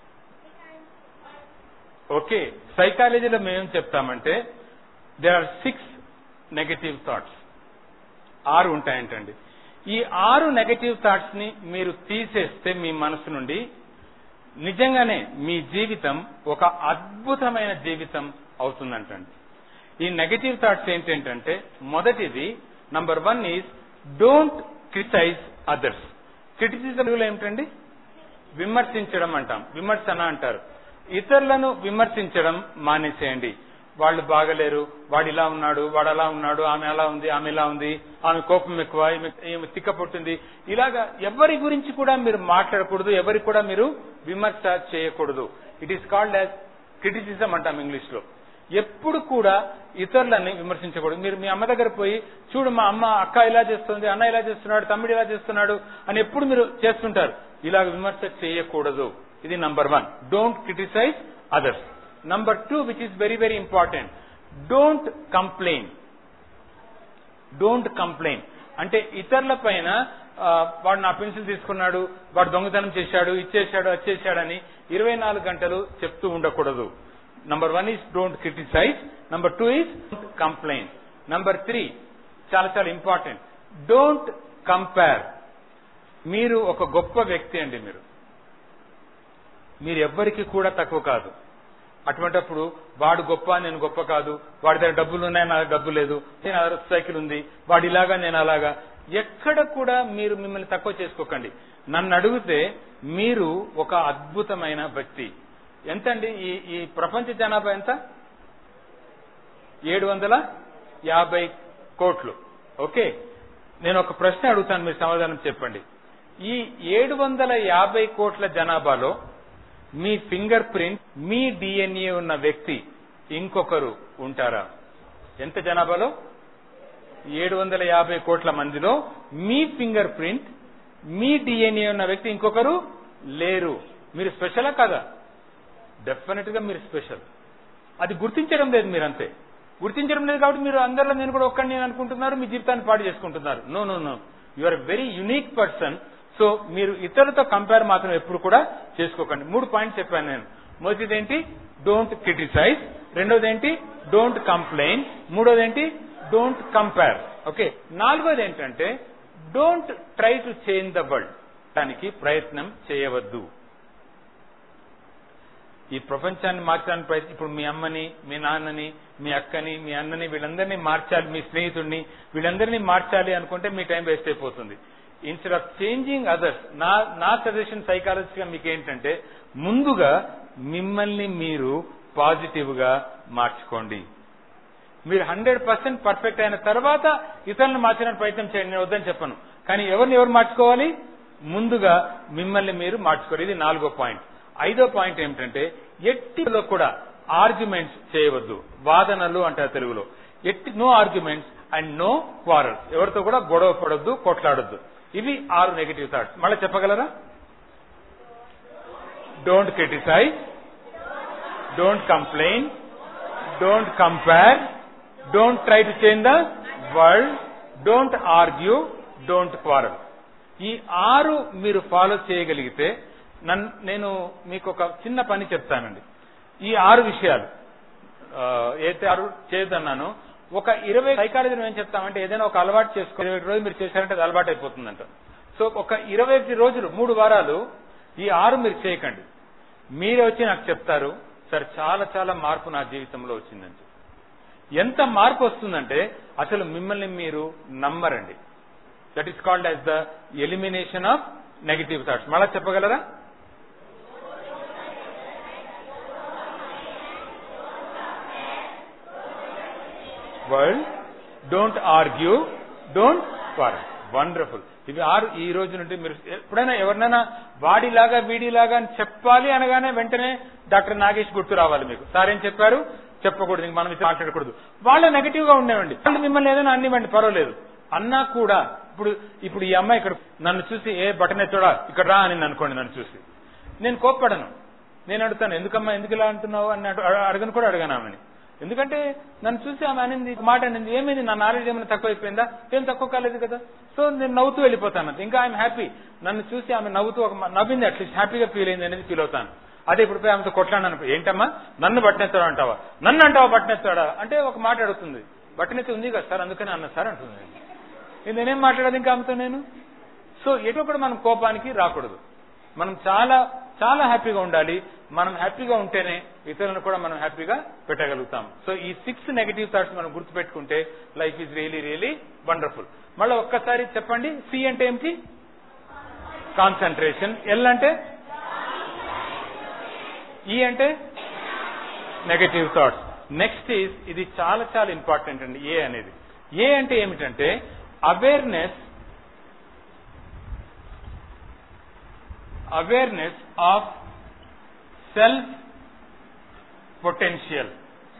B: ఓకే సైకాలజీలో మేమేం చెప్తామంటే there are six negative thoughts ఆరు ఉంటాయంటండి ఈ ఆరు నెగటివ్ థాట్స్ ని మీరు తీసేస్తే మీ మనసు నుండి నిజంగానే మీ జీవితం ఒక అద్భుతమైన జీవితం అవుతుందంటండి ఈ నెగటివ్ థాట్స్ ఏంటంటే మొదటిది number one is don't criticize others criticism ఏమిటండి విమర్శించడం అంటాం విమర్శన అంటారు ఇతరులను విమర్శించడం మానేసేయండి వాళ్ళు బాగలేరు వాడు ఇలా ఉన్నాడు వాడు అలా ఉన్నాడు ఆమె అలా ఉంది ఆమె ఇలా ఉంది ఆమె కోపం ఎక్కువ ఈమె ఈమె తిక్కపడుతుంది ఇలాగా ఎవరి గురించి కూడా మీరు మాట్లాడకూడదు ఎవరికి కూడా మీరు విమర్శ చేయకూడదు it is called as criticism అంటాం ఇంగ్లీష్ లో ఎప్పుడు కూడా ఇతరులని విమర్శించకూడదు మీరు మీ అమ్మ దగ్గర పోయి చూడు మా అమ్మ అక్క ఇలా చేస్తుంది అన్న ఇలా చేస్తున్నాడు తమ్ముడు ఇలా చేస్తున్నాడు అని ఎప్పుడు మీరు చేస్తుంటారు ఇలాగ విమర్శ చేయకూడదు ఇది number one don't criticize others number two which is very very important don't complain don't complain అంటే ఇతరుల పైన ఆ, వాడు నా పెన్సిల్ తీసుకున్నాడు వాడు దొంగతనం చేశాడు ఇచ్చేశాడు వచ్చేసాడని ఇరవై నాలుగు గంటలు చెప్తూ ఉండకూడదు number one is don't criticize number two is complain number three చాలా చాలా ఇంపార్టెంట్ డోంట్ కంపేర్ మీరు ఒక గొప్ప వ్యక్తి అండి మీరు మీరు ఎవ్వరికి కూడా తక్కువ కాదు అటువంటప్పుడు వాడు గొప్ప నేను గొప్ప కాదు వాడి దగ్గర డబ్బులు ఉన్నాయి నా దగ్గర డబ్బు లేదు నేను అదర్ సైకిల్ ఉంది వాడు ఇలాగా నేను అలాగా ఎక్కడ కూడా మీరు మిమ్మల్ని తక్కువ చేసుకోకండి నన్ను అడిగితే మీరు ఒక అద్భుతమైన వ్యక్తి ఎంతండి ఈ ఈ ప్రపంచ జనాభా ఎంత ఏడు వందల యాభై కోట్లు ఓకే నేను ఒక ప్రశ్న అడుగుతాను మీరు సమాధానం చెప్పండి ఈ ఏడు వందల యాభై కోట్ల జనాభాలో మీ ఫింగర్ ప్రింట్ మీ డిఎన్ఏ ఉన్న వ్యక్తి ఇంకొకరు ఉంటారా ఎంత జనాభాలో ఏడు వందల యాభై కోట్ల మందిలో మీ ఫింగర్ ప్రింట్ మీ డిఎన్ఏ ఉన్న వ్యక్తి ఇంకొకరు లేరు మీరు స్పెషలా కదా డెఫినెట్ గా మీరు స్పెషల్ అది గుర్తించడం లేదు మీరు అంతే గుర్తించడం లేదు కాబట్టి మీరు అందరిలో నేను కూడా ఒక్కడిని నేను అనుకుంటున్నారు మీ జీవితాన్ని పాడు చేసుకుంటున్నారు no no no you are very unique person so మీరు ఇతరులతో కంపేర్ మాత్రం ఎప్పుడు కూడా చేసుకోకండి మూడు పాయింట్స్ చెప్పాను నేను మొదటిది ఏంటి డోంట్ క్రిటిసైజ్ రెండోది ఏంటి డోంట్ కంప్లైన్ మూడోది ఏంటి డోంట్ కంపేర్ ఓకే నాలుగోది ఏంటంటే don't try to change the world దానికి ప్రయత్నం చేయవద్దు ఈ ప్రపంచాన్ని మార్చడానికి ప్రయత్నం ఇప్పుడు మీ అమ్మని మీ నాన్నని మీ అక్కని మీ అన్నని వీళ్ళందరినీ మార్చాలి మీ స్నేహితుడిని వీళ్ళందరినీ మార్చాలి అనుకుంటే మీ టైం వేస్ట్ అయిపోతుంది ఇన్స్టెడ్ ఆఫ్ చేంజింగ్ అదర్స్ నా నా సజెషన్ సైకాలజిగా మీకు ఏంటంటే ముందుగా మిమ్మల్ని మీరు పాజిటివ్ గా మార్చుకోండి మీరు హండ్రెడ్ పర్సెంట్ పర్ఫెక్ట్ అయిన తర్వాత ఇతరులను మార్చడానికి ప్రయత్నం చేయండి నేను వద్దని చెప్పను కానీ ఎవరిని ఎవరు మార్చుకోవాలి ముందుగా మిమ్మల్ని మీరు మార్చుకోవాలి ఇది నాలుగో పాయింట్ ఐదో పాయింట్ ఏమిటంటే ఎట్టిలో కూడా ఆర్గ్యుమెంట్స్ చేయవద్దు వాదనలు అంటారు తెలుగులో ఎట్టి no arguments and no quarrels ఎవరితో కూడా గొడవ పడొద్దు కొట్లాడొద్దు ఇవి ఆరు నెగిటివ్ థాట్స్ మళ్ళీ చెప్పగలరా don't criticize don't complain don't compare don't try to change the world don't argue don't quarrel ఈ ఆరు మీరు ఫాలో చేయగలిగితే నన్ను నేను మీకు ఒక చిన్న పని చెప్తానండి ఈ ఆరు విషయాలు ఆ, ఏదైతే ఆరు చేయొద్దన్నానో ఒక ఇరవై సైకాలజీలో ఏం చెప్తామంటే ఏదైనా ఒక అలవాటు చేసుకో ఇరవై రోజులు మీరు చేశారంటే అది అలవాటు అయిపోతుందంట సో ఒక ఇరవై ఒకటి రోజులు మూడు వారాలు ఈ ఆరు మీరు చేయకండి మీరే వచ్చి నాకు చెప్తారు సార్ చాలా చాలా మార్పు నా జీవితంలో వచ్చిందని చెప్పి. ఎంత మార్పు వస్తుందంటే అసలు మిమ్మల్ని మీరు నమ్మరండి that is called as the elimination of negative thoughts మళ్ళా చెప్పగలరా world don't argue don't quarrel wonderful ఇవి ఆరు ఈ రోజు నుండి మీరు ఎప్పుడైనా ఎవరినైనా వాడిలాగా వీడిలాగా అని చెప్పాలి అనగానే వెంటనే డాక్టర్ నాగేష్ గుర్తు రావాలి మీకు సార్ ఏం చెప్పారు చెప్పకూడదు ఇంక మనం ఇది మాట్లాడకూడదు వాళ్ళు నెగటివ్ గా ఉండేవండి వాళ్ళు మిమ్మల్ని ఏదైనా అన్నివ్వండి పర్వాలేదు అన్నా కూడా ఇప్పుడు ఇప్పుడు ఈ అమ్మాయి ఇక్కడ నన్ను చూసి ఏ బటన్ ఎత్తోడా ఇక్కడ రా అని అనుకోండి నన్ను చూసి నేను కోప్పడను నేను అడుగుతాను ఎందుకమ్మా ఎందుకు ఇలా అంటున్నావు అని అడు- అడ- అడగను కూడా అడగాను ఆమెని ఎందుకంటే నన్ను చూసి ఆమె అనింది ఒక మాట అనింది ఏమైంది నా నాలెడ్జ్ ఏమైనా తక్కువ అయిపోయిందా ఏం తక్కువ కాలేదు కదా సో నేను నవ్వుతూ వెళ్ళిపోతాను అంతే. ఇంకా ఐఎమ్ హ్యాపీ నన్ను చూసి ఆమె నవ్వుతూ ఒక మ- నవ్వింది అట్లీస్ట్ హ్యాపీగా ఫీల్ అయింది అనేది ఫీల్ అవుతాను అదే ఇప్పుడు పోయి ఆమెతో కొట్లాడాను అనుకో, ఏంటమ్మా నన్ను బట్టనెత్తాడు అంటావా నన్ను అంటావా బట్టనెత్తాడా అంటే ఒక మాట అడుగుతుంది బట్టనెత్తి ఉంది కదా సార్ అందుకని అన్న సార్ అంటుంది ఇది నేనేం మాట్లాడదు ఇంకా ఆమెతో నేను సో ఎటు కూడా మనం కోపానికి రాకూడదు మనం చాలా చాలా హ్యాపీగా ఉండాలి మనం హ్యాపీగా ఉంటేనే ఇతరులను కూడా మనం హ్యాపీగా పెట్టగలుగుతాం సో ఈ సిక్స్ నెగటివ్ థాట్స్ మనం గుర్తుపెట్టుకుంటే life is really really wonderful మళ్ళీ ఒక్కసారి చెప్పండి సి అంటే ఏమిటి కాన్సన్ట్రేషన్ ఎల్ అంటే ఈ అంటే నెగటివ్ థాట్స్ నెక్స్ట్ ఈజ్ ఇది చాలా చాలా ఇంపార్టెంట్ అండి ఏ అనేది ఏ అంటే ఏమిటంటే awareness awareness of self potential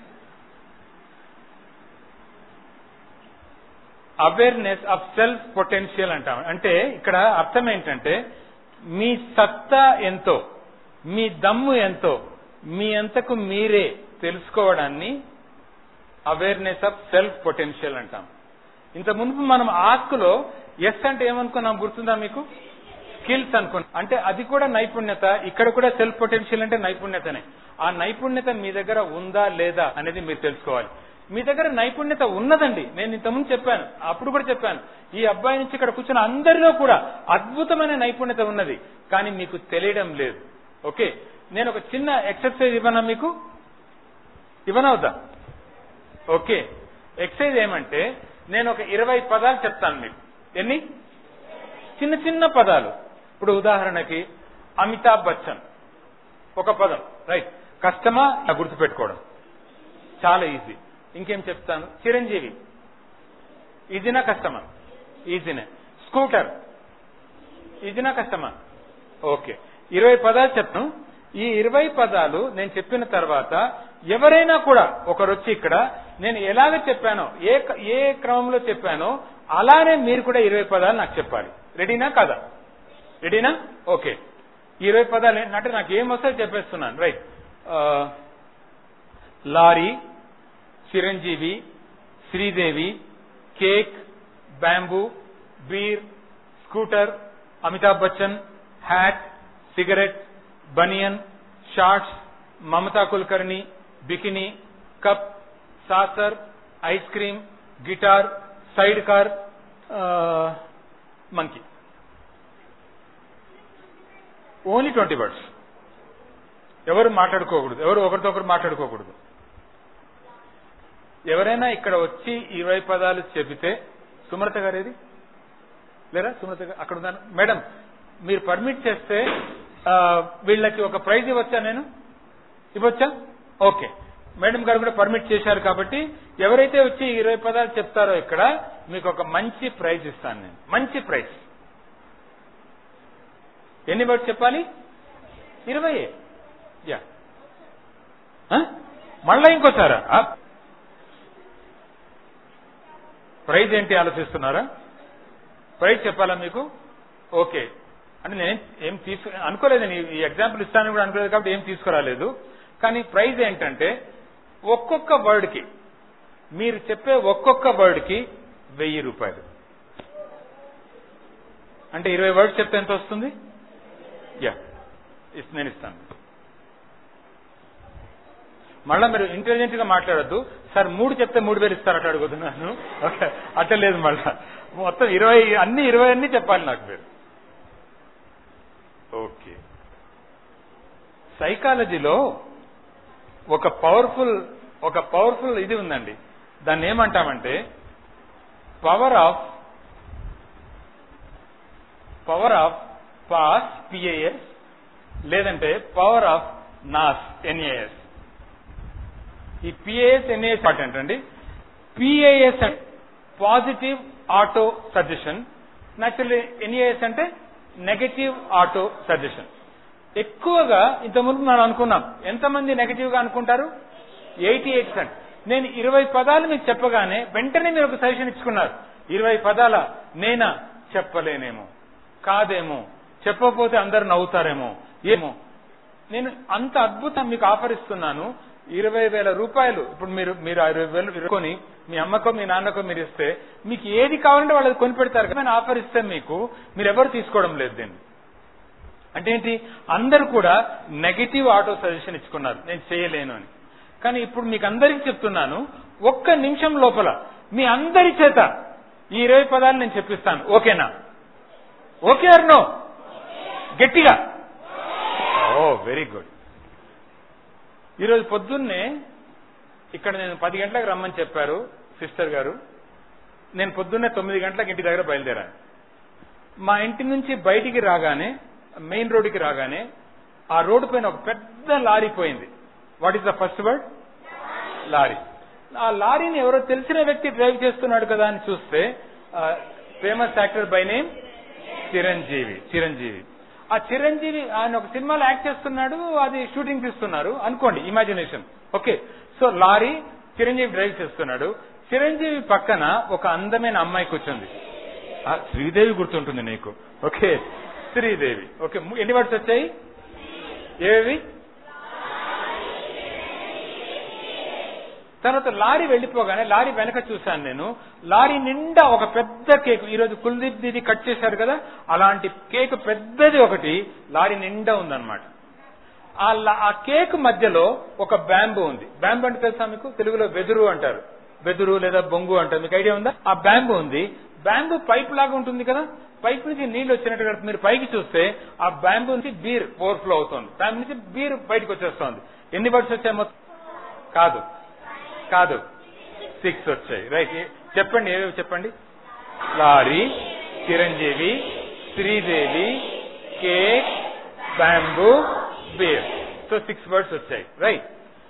B: awareness of self potential అంటాం అంటే ఇక్కడ అర్థం ఏంటంటే మీ సత్తా ఎంతో మీ దమ్ము ఎంతో మీ అంతకు మీరే తెలుసుకోవడాన్ని అవేర్నెస్ ఆఫ్ సెల్ఫ్ పొటెన్షియల్ అంటాం ఇంత మునుపు మనం ఆస్కులో ఎస్ అంటే ఏమనుకున్నాం గుర్తుందా మీకు స్కిల్స్ అనుకున్నాం అంటే అది కూడా నైపుణ్యత ఇక్కడ కూడా సెల్ఫ్ పొటెన్షియల్ అంటే నైపుణ్యతనే ఆ నైపుణ్యత మీ దగ్గర ఉందా లేదా అనేది మీరు తెలుసుకోవాలి మీ దగ్గర నైపుణ్యత ఉన్నదండి నేను ఇంతకుముందు చెప్పాను అప్పుడు కూడా చెప్పాను ఈ అబ్బాయి నుంచి ఇక్కడ కూర్చున్న అందరిలో కూడా అద్భుతమైన నైపుణ్యత ఉన్నది కానీ మీకు తెలియడం లేదు ఓకే నేను ఒక చిన్న ఎక్సర్సైజ్ ఇవ్వనా మీకు ఇవ్వనవుదా ఓకే ఎక్సర్సైజ్ ఏమంటే నేను ఒక ఇరవై పదాలు చెప్తాను మీకు ఎన్ని చిన్న చిన్న పదాలు ఇప్పుడు ఉదాహరణకి అమితాబ్ బచ్చన్ ఒక పదం రైట్ కష్టమా గుర్తుపెట్టుకోవడం చాలా ఈజీ ఇంకేం చెప్తాను చిరంజీవి ఈజీనా కష్టమా ఈజీనే స్కూటర్ ఈజీనా కష్టమా ఓకే ఇరవై పదాలు చెప్తాను ఈ ఇరవై పదాలు నేను చెప్పిన తర్వాత ఎవరైనా కూడా ఒకరు వచ్చి ఇక్కడ నేను ఎలాగ చెప్పానో ఏ ఏ క్రమంలో చెప్పానో అలానే మీరు కూడా ఇరవై పదాలు నాకు చెప్పాలి రెడీనా కాదా రెడీనా ఓకే ఇరవై పదాలు ఏంటంటే నాకు ఏం వస్తాయో చెప్పేస్తున్నాను right lorry Chiranjeevi Sridevi cake bamboo beer scooter Amitabh Bachchan hat cigarette banian shorts Mamta Kulkarni bikini cup saucer ice cream guitar side car monkey only twenty words ఎవరు మాట్లాడుకోకూడదు ఎవరు ఒకరితో ఒకరు మాట్లాడుకోకూడదు ఎవరైనా ఇక్కడ వచ్చి ఇరవై పదాలు చెబితే సుమలత గారు ఏది లేరా సుమలత గారు అక్కడ ఉన్నాను మేడం మీరు పర్మిట్ చేస్తే ఆ, వీళ్ళకి ఒక ప్రైజ్ ఇవ్వచ్చా నేను ఇవ్వచ్చా ఓకే మేడం గారు కూడా పర్మిట్ చేశారు కాబట్టి ఎవరైతే వచ్చి ఇరవై పదాలు చెప్తారో ఇక్కడ మీకు ఒక మంచి ప్రైజ్ ఇస్తాను నేను మంచి ప్రైజ్ ఎన్ని వర్డ్స్ చెప్పాలి ఇరవై యా ఆ? మళ్ళా ఇంకోసారా ఆ? ప్రైజ్ ఏంటి ఆలోచిస్తున్నారా ప్రైజ్ చెప్పాలా మీకు ఓకే అంటే నేను ఏం తీసుకు అనుకోలేదు నేను ఈ ఎగ్జాంపుల్ ఇస్తానని కూడా అనుకోలేదు కాబట్టి ఏం తీసుకురాలేదు కానీ ప్రైజ్ ఏంటంటే ఒక్కొక్క వర్డ్కి మీరు చెప్పే ఒక్కొక్క వర్డ్కి వెయ్యి రూపాయలు అంటే ఇరవై వర్డ్స్ చెప్తే ఎంత వస్తుంది యా ఇస్- నేను ఇస్తాను మళ్ళా మీరు ఇంటెలిజెంట్ గా మాట్లాడద్దు సార్ మూడు చెప్తే మూడు వేలు ఇస్తారట అడుగుతున్నాను ఓకే అట్ట లేదు మళ్ళా మొత్తం ఇరవై అన్ని ఇరవై అన్ని చెప్పాలి నాకు మీరు ఓకే సైకాలజీలో ఒక పవర్ఫుల్ ఒక పవర్ఫుల్ ఇది ఉందండి దాన్ని ఏమంటామంటే power of power of PAS PAS లేదంటే పవర్ ఆఫ్ నాస్ ఎన్ఏఎస్ ఈ పిఏఎస్ ఎన్ఏఎస్ ఇంపార్టెంట్ అండి పిఏఎస్ అంటే positive auto suggestion naturally NAS అంటే నెగటివ్ ఆటో సజెషన్ ఎక్కువగా ఇంతకుముందు మనం అనుకున్నాం ఎంతమంది నెగటివ్ గా అనుకుంటారు ఎయిటీ ఎయిట్ పర్సెంట్ నేను ఇరవై పదాలు మీకు చెప్పగానే వెంటనే మీరు ఒక సజెషన్ ఇచ్చుకున్నారు ఇరవై పదాల నేనా చెప్పలేనేమో కాదేమో చెప్పకపోతే అందరు నవ్వుతారేమో ఏమో నేను అంత అద్భుతం మీకు ఆఫర్ ఇస్తున్నాను ఇరవై వేల రూపాయలు ఇప్పుడు మీరు మీరు ఆ ఇరవై వేలు కొని మీ అమ్మకో మీ నాన్నకో మీరు ఇస్తే మీకు ఏది కావాలంటే వాళ్ళు కొని పెడతారు కదా నేను ఆఫర్ ఇస్తే మీకు మీరు ఎవరు తీసుకోవడం లేదు దీన్ని అంటే ఏంటి అందరు కూడా నెగటివ్ ఆటో సజెషన్ ఇచ్చుకున్నారు నేను చేయలేను అని కానీ ఇప్పుడు మీకు అందరికీ చెప్తున్నాను ఒక్క నిమిషం లోపల మీ అందరి చేత ఈ ఇరవై పదాలు నేను చెప్పిస్తాను ఓకేనా ఓకే ఆర్ నో గట్టిగా ఓ వెరీ గుడ్ ఈరోజు పొద్దున్నే ఇక్కడ నేను పది గంటలకు రమ్మని చెప్పారు సిస్టర్ గారు నేను పొద్దున్నే తొమ్మిది గంటలకు ఇంటి దగ్గర బయలుదేరాను మా ఇంటి నుంచి బయటికి రాగానే మెయిన్ రోడ్డుకి రాగానే ఆ రోడ్డు పైన ఒక పెద్ద లారీ పోయింది what is the first word lorry ఆ లారీని ఎవరో తెలిసిన వ్యక్తి డ్రైవ్ చేస్తున్నాడు కదా అని చూస్తే famous actor by name Chiranjeevi Chiranjeevi ఆ చిరంజీవి ఆయన ఒక సినిమాలో యాక్ట్ చేస్తున్నాడు అది షూటింగ్ తీస్తున్నారు అనుకోండి imagination okay so lorry Chiranjeevi drive చేస్తున్నాడు చిరంజీవి పక్కన ఒక అందమైన అమ్మాయి కూర్చుంది ఆ, శ్రీదేవి గుర్తుంటుంది నీకు ఓకే శ్రీదేవి ఓకే ము- ఎన్ని వర్డ్స్ వచ్చాయి ఏవి తర్వాత లారీ వెళ్ళిపోగానే లారీ వెనక చూశాను నేను లారీ నిండా ఒక పెద్ద కేక్ ఈరోజు కుల్దీప్ దీది కట్ చేశారు కదా అలాంటి కేక్ పెద్దది ఒకటి లారీ నిండా ఉందన్నమాట ఆ లా- ఆ కేక్ మధ్యలో ఒక బ్యాంబూ ఉంది బ్యాంబూ అంటే తెలుసా మీకు తెలుగులో వెదురు అంటారు వెదురు లేదా బొంగు అంటారు మీకు ఐడియా ఉందా ఆ బ్యాంబు ఉంది బ్యాంబు పైప్ లాగా ఉంటుంది కదా పైప్ నుంచి నీళ్లు వచ్చినట్టుగా మీరు పైకి చూస్తే ఆ బ్యాంబు నుంచి బీర్ ఓవర్ఫ్లో అవుతుంది దాని నుంచి బీర్ బయటకు వచ్చేస్తుంది ఎన్ని వర్డ్స్ వచ్చాయి మొత్తం కాదు కాదు సిక్స్ వచ్చాయి రైట్ చెప్పండి ఏవేవి చెప్పండి lorry Chiranjeevi Sridevi cake bamboo beer so six words వచ్చాయి రైట్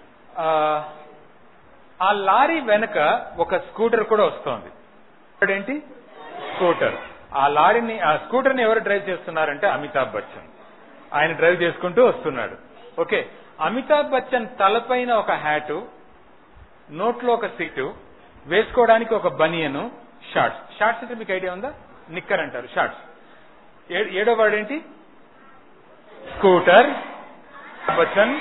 B: ఆ లారీ వెనక ఒక స్కూటర్ కూడా వస్తోంది ఏంటి స్కూటర్ ఆ లారీని ఆ స్కూటర్ ని ఎవరు డ్రైవ్ చేస్తున్నారంటే అమితాబ్ బచ్చన్ ఆయన డ్రైవ్ చేసుకుంటూ వస్తున్నాడు ఓకే అమితాబ్ బచ్చన్ తలపైన ఒక హ్యాటు నోట్లో ఒక సీటు వేసుకోవడానికి ఒక బనియను షార్ట్స్ షార్ట్స్ అంటే మీకు ఐడియా ఉందా నిక్కర్ అంటారు షార్ట్స్ ఏడో వర్డ్ ఏంటి స్కూటర్ బచ్చన్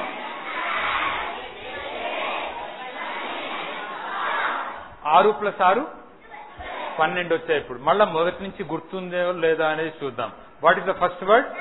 B: ఆరు ప్లస్ ఆరు పన్నెండు వచ్చాయి ఇప్పుడు మళ్ళా మొదటి నుంచి గుర్తుందో లేదా అనేది చూద్దాం what is the first word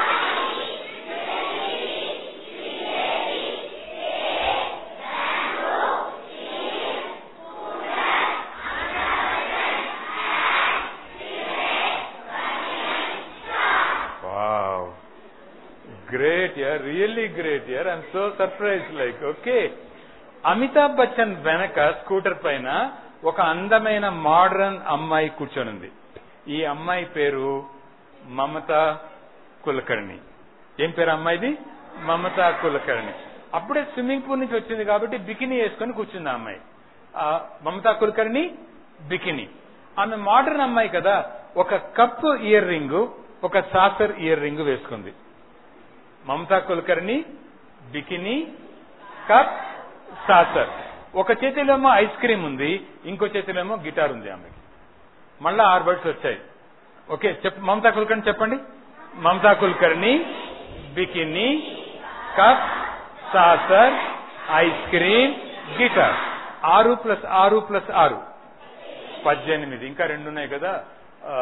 B: wow great యర్ రియల్లీ గ్రేట్ యర్ I'm so surprise like okay Amitabh Bachchan వెనక స్కూటర్ పైన ఒక అందమైన మోడర్న్ అమ్మాయి కూర్చొనుంది ఈ అమ్మాయి పేరు మమత కులకర్ణి ఏం పేరు అమ్మాయిది మమత కులకర్ణి అప్పుడే స్విమ్మింగ్ పూల్ నుంచి వచ్చింది కాబట్టి బికినీ వేసుకొని కూర్చుంది ఆ అమ్మాయి ఆ మమతా కులకర్ణి బికినీ ఆమె మోడర్న్ అమ్మాయి కదా ఒక కప్ ఇయర్ రింగ్ ఒక సాసర్ ఇయర్ రింగ్ వేసుకుంది Mamata Kulkarni bikini cup saucer ఒక చేతిలోమో ఐస్ క్రీమ్ ఉంది ఇంకో చేతిలోమో గిటార్ ఉంది ఆమెకి మళ్ళా ఆరు బర్డ్స్ వచ్చాయి ఓకే చెప్ మమతా కులకర్ణి చెప్పండి Mamata Kulkarni bikini cup saucer ice cream guitar ఆరు ప్లస్ ఆరు ప్లస్ ఆరు పద్దెనిమిది ఇంకా రెండు ఉన్నాయి కదా ఆ,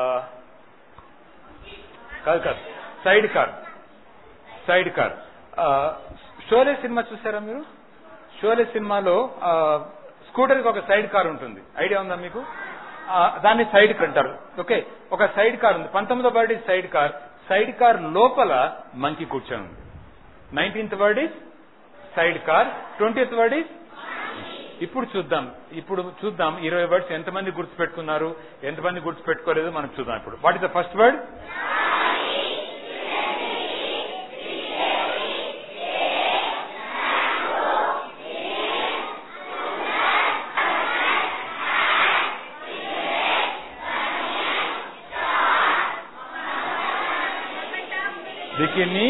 B: కాదు కాదు సైడ్ కార్ సైడ్ కార్ ఆ, షోలే సినిమా చూసారా మీరు షోలే సినిమాలో ఆ, స్కూటర్ కి ఒక సైడ్ కార్ ఉంటుంది ఐడియా ఉందా మీకు ఆ, దాన్ని సైడ్ కార్ అంటారు ఓకే ఒక సైడ్ కార్ ఉంది పంతొమ్మిదో word is side car side car లోపల మంకి కూర్చొని ఉంది nineteenth word is side car twentieth word is ఇప్పుడు చూద్దాం ఇప్పుడు చూద్దాం ఇరవై వర్డ్స్ ఎంతమంది గుర్తుపెట్టుకున్నారు ఎంతమంది గుర్తుపెట్టుకోలేదు మనం చూద్దాం ఇప్పుడు what is the first word bikini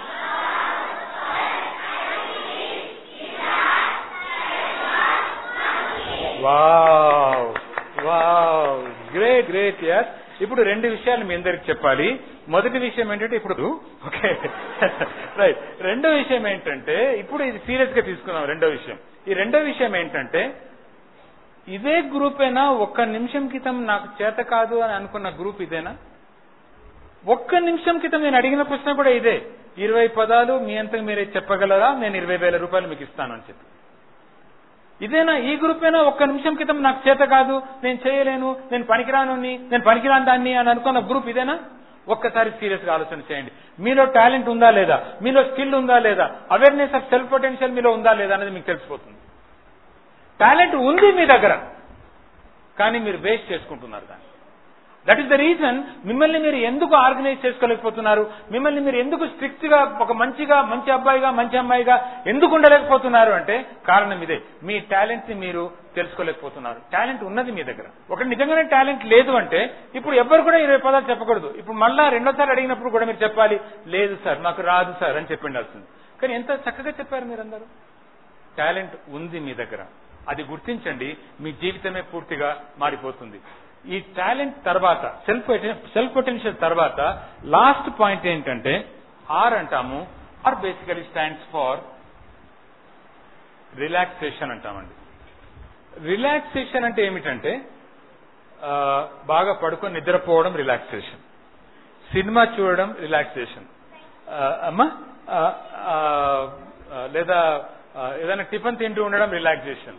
B: wow wow great great యర్ ఇప్పుడు రెండు విషయాలు మీ అందరికి చెప్పాలి మొదటి విషయం ఏంటంటే ఇప్పుడు ఓకే రైట్ రెండో విషయం ఏంటంటే ఇప్పుడు ఇది సీరియస్ గా తీసుకున్నాం రెండో విషయం ఈ రెండో విషయం ఏంటంటే ఇదే గ్రూపేనా ఒక్క నిమిషం క్రితం నాకు చేత కాదు అని అనుకున్న గ్రూప్ ఇదేనా ఒక్క నిమిషం క్రితం నేను అడిగిన ప్రశ్న కూడా ఇదే ఇరవై పదాలు మీ అంతకు మీరే చెప్పగలరా నేను ఇరవై వేల రూపాయలు మీకు ఇస్తాను అని చెప్పి ఇదేనా ఈ గ్రూపేనా ఒక్క నిమిషం క్రితం నాకు చేత కాదు నేను చేయలేను నేను పనికిరాను నేను పనికిరాని దాన్ని అని అనుకున్న గ్రూప్ ఇదేనా ఒక్కసారి సీరియస్ గా ఆలోచన చేయండి మీలో టాలెంట్ ఉందా లేదా మీలో స్కిల్ ఉందా లేదా అవేర్నెస్ ఆఫ్ సెల్ఫ్ పొటెన్షియల్ మీలో ఉందా లేదా అనేది మీకు తెలిసిపోతుంది టాలెంట్ ఉంది మీ దగ్గర కానీ మీరు వేస్ట్ చేసుకుంటున్నారు దాన్ని దట్ ఈస్ ద రీజన్ మిమ్మల్ని మీరు ఎందుకు ఆర్గనైజ్ చేసుకోలేకపోతున్నారు మిమ్మల్ని మీరు ఎందుకు స్ట్రిక్ట్ గా ఒక మంచిగా మంచి అబ్బాయిగా మంచి అమ్మాయిగా ఎందుకు ఉండలేకపోతున్నారు అంటే కారణం ఇదే మీ టాలెంట్ ని మీరు తెలుసుకోలేకపోతున్నారు టాలెంట్ ఉన్నది మీ దగ్గర ఒకటి నిజంగానే టాలెంట్ లేదు అంటే ఇప్పుడు ఎవ్వరు కూడా ఇరవై పదాలు చెప్పకూడదు ఇప్పుడు మళ్ళా రెండోసారి అడిగినప్పుడు కూడా మీరు చెప్పాలి లేదు సార్ మాకు రాదు సార్ అని చెప్పిండాల్సింది కానీ ఎంత చక్కగా చెప్పారు మీరందరూ టాలెంట్ ఉంది మీ దగ్గర అది గుర్తించండి మీ జీవితమే పూర్తిగా మారిపోతుంది ఈ టాలెంట్ తర్వాత సెల్ఫ్ సెల్ఫ్ పొటెన్షియల్ తర్వాత లాస్ట్ పాయింట్ ఏంటంటే ఆర్ అంటాము R basically stands for relaxation అంటామండి రిలాక్సేషన్ అంటే ఏమిటంటే ఆ, బాగా పడుకొని నిద్రపోవడం రిలాక్సేషన్ సినిమా చూడడం రిలాక్సేషన్ అమ్మా ఆ, ఆ, ఆ, లేదా ఆ, ఏదైనా టిఫిన్ తింటూ ఉండడం రిలాక్సేషన్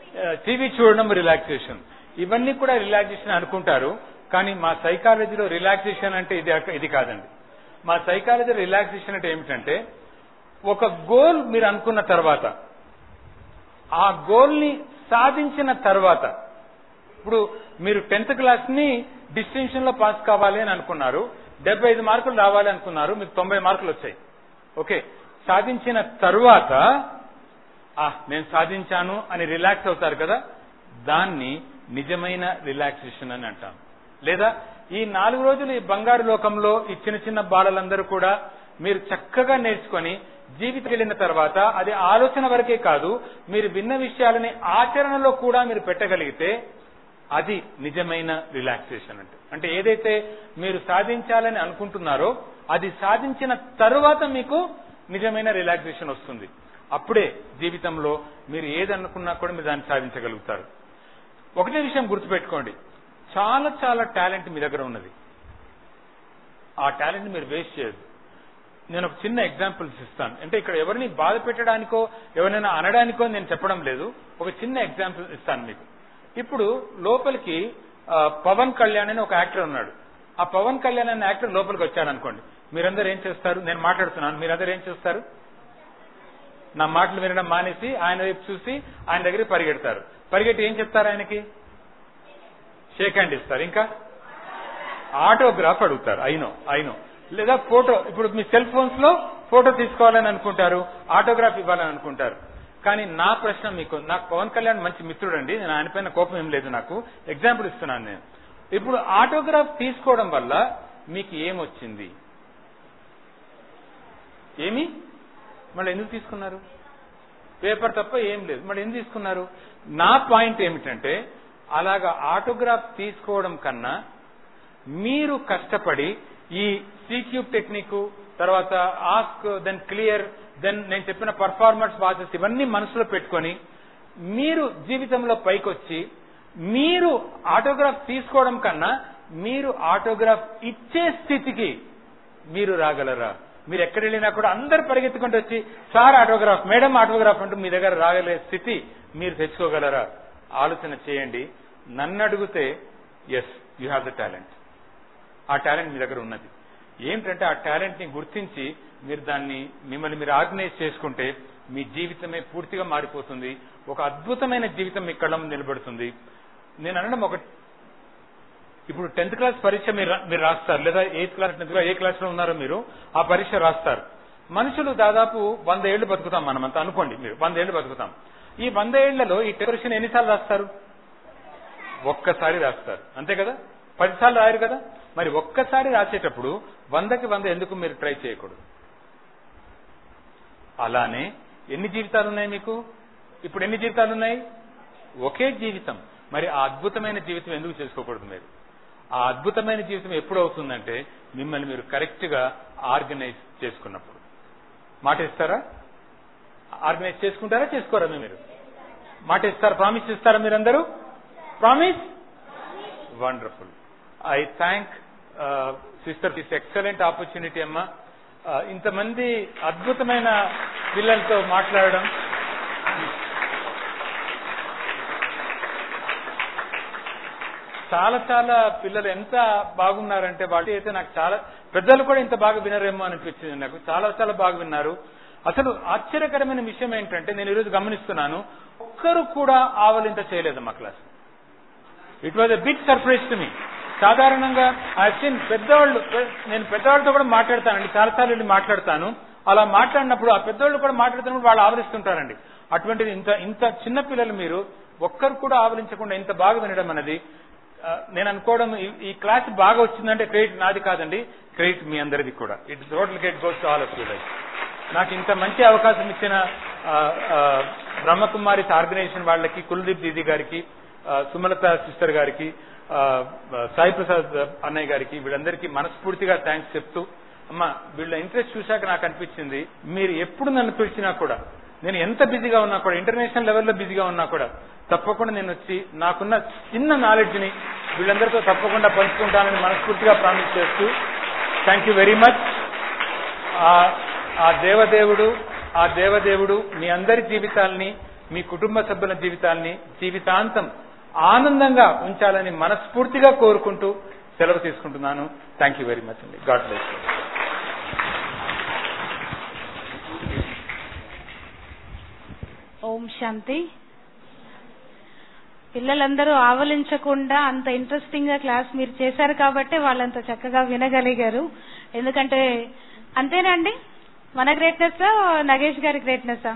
B: టీవీ చూడడం రిలాక్సేషన్ ఇవన్నీ కూడా రిలాక్సేషన్ అనుకుంటారు కానీ మా సైకాలజీలో రిలాక్సేషన్ అంటే ఇది ఇది కాదండి మా సైకాలజీ రిలాక్సేషన్ అంటే ఏమిటంటే ఒక గోల్ మీరు అనుకున్న తర్వాత ఆ గోల్ ని సాధించిన తర్వాత ఇప్పుడు మీరు టెన్త్ క్లాస్ ని డిస్టింక్షన్ లో పాస్ కావాలి అని అనుకున్నారు డెబ్బై ఐదు మార్కులు రావాలి అనుకున్నారు మీకు తొంభై మార్కులు వచ్చాయి ఓకే సాధించిన తరువాత ఆ నేను సాధించాను అని రిలాక్స్ అవుతారు కదా దాన్ని నిజమైన రిలాక్సేషన్ అని అంటాం లేదా ఈ నాలుగు రోజులు ఈ బంగారు లోకంలో ఈ చిన్న చిన్న బాలలందరూ కూడా మీరు చక్కగా నేర్చుకొని జీవితం వెళ్ళిన తర్వాత అది ఆలోచన వరకే కాదు మీరు విన్న విషయాలని ఆచరణలో కూడా మీరు పెట్టగలిగితే అది నిజమైన రిలాక్సేషన్ అంటే అంటే ఏదైతే మీరు సాధించాలని అనుకుంటున్నారో అది సాధించిన తరువాత మీకు నిజమైన రిలాక్సేషన్ వస్తుంది అప్పుడే జీవితంలో మీరు ఏది అనుకున్నా కూడా మీరు దాన్ని సాధించగలుగుతారు ఒకటే విషయం గుర్తుపెట్టుకోండి చాలా చాలా టాలెంట్ మీ దగ్గర ఉన్నది ఆ టాలెంట్ మీరు వేస్ట్ చేయదు నేను ఒక చిన్న ఎగ్జాంపుల్స్ ఇస్తాను అంటే ఇక్కడ ఎవరిని బాధ పెట్టడానికో ఎవరైనా అనడానికో నేను చెప్పడం లేదు ఒక చిన్న ఎగ్జాంపుల్ ఇస్తాను మీకు ఇప్పుడు లోపలికి ఆ, పవన్ కళ్యాణ్ అని ఒక యాక్టర్ ఉన్నాడు ఆ పవన్ కళ్యాణ్ అనే యాక్టర్ లోపలికి వచ్చాడు అనుకోండి మీరందరూ ఏం చేస్తారు నేను మాట్లాడుతున్నాను మీరందరూ ఏం చేస్తారు నా మాటలు వినడం మానేసి ఆయన వైపు చూసి ఆయన దగ్గరికి పరిగెడతారు పరిగెట్టి ఏం చెప్తారు ఆయనకి షేక్ హ్యాండ్ ఇస్తారు ఇంకా ఆటోగ్రాఫ్ అడుగుతారు అయినో అయినో లేదా ఫోటో ఇప్పుడు మీ సెల్ ఫోన్స్ లో ఫోటో తీసుకోవాలని అనుకుంటారు ఆటోగ్రాఫ్ ఇవ్వాలని అనుకుంటారు కానీ నా ప్రశ్న మీకు నాకు పవన్ కళ్యాణ్ మంచి మిత్రుడు అండి నేను ఆయన పైన కోపం ఏం లేదు నాకు ఎగ్జాంపుల్ ఇస్తున్నాను నేను ఇప్పుడు ఆటోగ్రాఫ్ తీసుకోవడం వల్ల మీకు ఏమొచ్చింది ఏమి మళ్ళీ ఎందుకు తీసుకున్నారు పేపర్ తప్ప ఏం లేదు మళ్ళీ ఎందుకు తీసుకున్నారు నా పాయింట్ ఏమిటంటే అలాగా ఆటోగ్రాఫ్ తీసుకోవడం కన్నా మీరు కష్టపడి ఈ సీక్యూబ్ టెక్నిక్ తర్వాత ఆస్క్ దెన్ క్లియర్ దెన్ నేను చెప్పిన పర్ఫార్మెన్స్ వాచెస్ ఇవన్నీ మనసులో పెట్టుకొని మీరు జీవితంలో పైకొచ్చి మీరు ఆటోగ్రాఫ్ తీసుకోవడం కన్నా మీరు ఆటోగ్రాఫ్ ఇచ్చే స్థితికి మీరు రాగలరా మీరు ఎక్కడ వెళ్ళినా కూడా అందరు పరిగెత్తుకుంటూ వచ్చి సార్ ఆటోగ్రాఫ్ మేడం ఆటోగ్రాఫ్ అంటూ మీ దగ్గర రాగలే స్థితి మీరు తెచ్చుకోగలరా ఆలోచన చేయండి నన్ను అడిగితే yes you have the talent ఆ టాలెంట్ మీ దగ్గర ఉన్నది ఏంటంటే ఆ టాలెంట్ ని గుర్తించి మీరు దాన్ని మిమ్మల్ని మీరు ఆర్గనైజ్ చేసుకుంటే మీ జీవితమే పూర్తిగా మారిపోతుంది ఒక అద్భుతమైన జీవితం మీ కళ్ళ ముందు నిలబడుతుంది నేను అనడం ఒక ఇప్పుడు టెన్త్ క్లాస్ పరీక్ష మీరు రా- మీరు రాస్తారు లేదా ఎయిత్ క్లాస్ టెన్త్ క్లాస్ ఏ క్లాస్ లో ఉన్నారో మీరు ఆ పరీక్ష రాస్తారు మనుషులు దాదాపు వంద ఏళ్లు బతుకుతాం మనమంతా అనుకోండి మీరు వంద ఏళ్లు బతుకుతాం ఈ వంద ఏళ్లలో ఈ పరీక్షను ఎన్నిసార్లు రాస్తారు ఒక్కసారి రాస్తారు అంతే కదా పదిసార్లు రాయరు కదా మరి ఒక్కసారి రాసేటప్పుడు వందకి వంద ఎందుకు మీరు ట్రై చేయకూడదు అలానే ఎన్ని జీవితాలు ఉన్నాయి మీకు ఇప్పుడు ఎన్ని జీవితాలు ఉన్నాయి ఒకే జీవితం మరి ఆ అద్భుతమైన జీవితం ఎందుకు చేసుకోకూడదు మీరు ఆ అద్భుతమైన జీవితం ఎప్పుడు అవుతుందంటే మిమ్మల్ని మీరు కరెక్ట్ గా ఆర్గనైజ్ చేసుకున్నప్పుడు మాట ఇస్తారా ఆర్గనైజ్ చేసుకుంటారా చేసుకోరా మీరు మాట ఇస్తారా ప్రామిస్ ఇస్తారా మీరందరూ promise wonderful I thank sister this excellent opportunity అమ్మా Uh, ఇంతమంది అద్భుతమైన పిల్లలతో మాట్లాడడం చాలా చాలా పిల్లలు ఎంత బాగున్నారంటే వాళ్ళు అయితే నాకు చాలా పెద్దలు కూడా ఇంత బాగా వినరేమో అనిపించింది నాకు చాలా చాలా బాగా విన్నారు అసలు ఆశ్చర్యకరమైన విషయం ఏంటంటే నేను ఈరోజు గమనిస్తున్నాను ఒక్కరు కూడా ఆవలింత చేయలేదు మా class it was a big surprise to మీ సాధారణంగా ఐ సీన్ పెద్దవాళ్ళు పె- నేను పెద్దవాళ్ళతో కూడా మాట్లాడతానండి చాలాసార్లు వెళ్ళి మాట్లాడతాను అలా మాట్లాడినప్పుడు ఆ పెద్దవాళ్ళు కూడా మాట్లాడుతున్నప్పుడు వాళ్ళు ఆవరిస్తుంటారండి అటువంటిది ఇంత ఇంత చిన్న పిల్లలు మీరు ఒక్కరు కూడా ఆవరించకుండా ఇంత బాగా వినడం అనేది ఆ, నేను అనుకోవడం ఈ- ఈ క్లాస్ బాగా వచ్చిందంటే క్రెడిట్ నాది కాదండి క్రెడిట్ మీ అందరిది కూడా it total get goes to all of you life నాకు ఇంత మంచి అవకాశం ఇచ్చిన ఆ, ఆ, బ్రహ్మకుమారిస్ ఆర్గనైజేషన్ వాళ్ళకి కుల్దీప్ దీది గారికి ఆ, సుమలత సిస్టర్ గారికి ఆ, సాయి ప్రసాద్ అన్నయ్య గారికి వీళ్ళందరికీ మనస్ఫూర్తిగా థ్యాంక్స్ చెప్తూ అమ్మా వీళ్ళ ఇంట్రెస్ట్ చూశాక నాకు అనిపించింది మీరు ఎప్పుడు నన్ను పిలిచినా కూడా నేను ఎంత బిజీగా ఉన్నా కూడా ఇంటర్నేషనల్ లెవెల్లో బిజీగా ఉన్నా కూడా తప్పకుండా నేను వచ్చి నాకున్న చిన్న నాలెడ్జ్ ని వీళ్ళందరితో తప్పకుండా పంచుకుంటానని మనస్ఫూర్తిగా ప్రామిస్ చేస్తూ థ్యాంక్ యూ వెరీ మచ్ ఆ ఆ దేవదేవుడు ఆ దేవదేవుడు మీ అందరి జీవితాల్ని మీ కుటుంబ సభ్యుల జీవితాల్ని జీవితాంతం ఆనందంగా ఉంచాలని మనస్ఫూర్తిగా కోరుకుంటూ సెలవు తీసుకుంటున్నాను థ్యాంక్ యూ వెరీ మచ్ అండి గాడ్ బ్లెస్
C: ఓం శాంతి పిల్లలందరూ ఆవలించకుండా అంత ఇంట్రెస్టింగ్ గా క్లాస్ మీరు చేశారు కాబట్టి వాళ్ళంత చక్కగా వినగలిగారు ఎందుకంటే అంతేనండి మన గ్రేట్నెస్ నగేష్ గారి గ్రేట్నెస్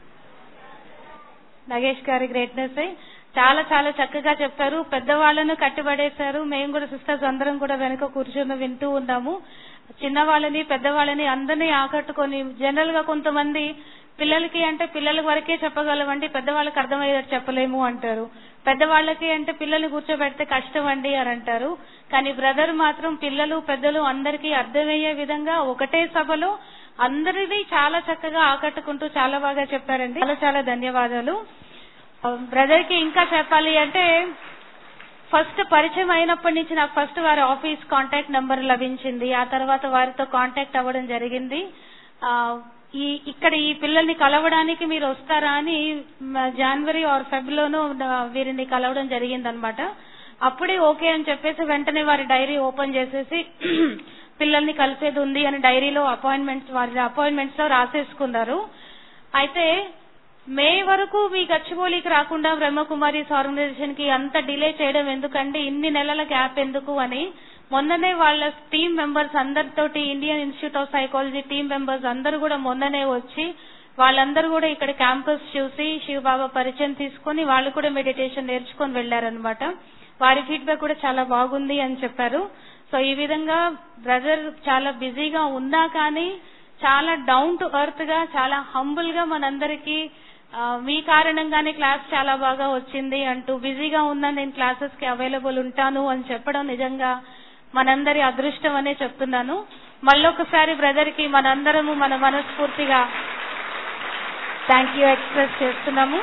C: నగేష్ గారి గ్రేట్నెస్ చాలా చాలా చక్కగా చెప్పారు పెద్దవాళ్ళను కట్టిపడేశారు మేము కూడా సిస్టర్స్ అందరం కూడా వెనుక కూర్చొని వింటూ ఉన్నాము చిన్నవాళ్ళని పెద్దవాళ్ళని అందరినీ ఆకట్టుకొని జనరల్ గా కొంతమంది పిల్లలకి అంటే పిల్లల వరకే చెప్పగలమండి పెద్దవాళ్ళకి అర్థమయ్యేటట్టు చెప్పలేము అంటారు పెద్దవాళ్ళకి అంటే పిల్లల్ని కూర్చోబెడితే కష్టం అండి అని అంటారు కానీ బ్రదర్ మాత్రం పిల్లలు పెద్దలు అందరికీ అర్థమయ్యే విధంగా ఒకటే సభలో అందరినీ చాలా చక్కగా ఆకట్టుకుంటూ చాలా బాగా చెప్పారండి చాలా చాలా ధన్యవాదాలు బ్రదర్ కి ఇంకా చెప్పాలి అంటే ఫస్ట్ పరిచయం అయినప్పటి నుంచి నాకు ఫస్ట్ వారి ఆఫీస్ కాంటాక్ట్ నెంబర్ లభించింది ఆ తర్వాత వారితో కాంటాక్ట్ అవ్వడం జరిగింది ఆ, ఈ ఇక్కడ ఈ పిల్లల్ని కలవడానికి మీరు వస్తారా అని మ- జనవరి ఆర్ ఫెబ్ లోనూ ఆ, వీరిని కలవడం జరిగిందనమాట అప్పుడే ఓకే అని చెప్పేసి వెంటనే వారి డైరీ ఓపెన్ చేసేసి పిల్లల్ని కలిసేది ఉంది అని డైరీలో అపాయింట్మెంట్స్ వారి అపాయింట్మెంట్స్ లో రాసేసుకున్నారు అయితే మే వరకు మీ గచ్చిబౌలికి రాకుండా బ్రహ్మకుమారీస్ ఆర్గనైజేషన్ కి అంత డిలే చేయడం ఎందుకంటే ఇన్ని నెలల గ్యాప్ ఎందుకు అని మొన్ననే వాళ్ళ టీమ్ మెంబర్స్ అందరితోటి Indian Institute of Psychology team members అందరూ కూడా మొన్ననే వచ్చి వాళ్ళందరూ కూడా ఇక్కడ క్యాంపస్ చూసి శివబాబా పరిచయం తీసుకొని వాళ్ళు కూడా మెడిటేషన్ నేర్చుకొని వెళ్లారనమాట వారి ఫీడ్బ్యాక్ కూడా చాలా బాగుంది అని చెప్పారు సో ఈ విధంగా బ్రదర్ చాలా బిజీగా ఉన్నా కానీ చాలా డౌన్ టు ఎర్త్ గా చాలా హంబుల్ గా మనందరికీ ఆ, మీ కారణంగానే క్లాస్ చాలా బాగా వచ్చింది అంటూ బిజీగా ఉన్నా నేను క్లాసెస్ కి అవైలబుల్ ఉంటాను అని చెప్పడం నిజంగా మనందరి అదృష్టం అనే చెప్తున్నాను మళ్ళొకసారి బ్రదర్ కి మనందరము మన మనస్ఫూర్తిగా థ్యాంక్ యూ ఎక్స్ప్రెస్ చేస్తున్నాము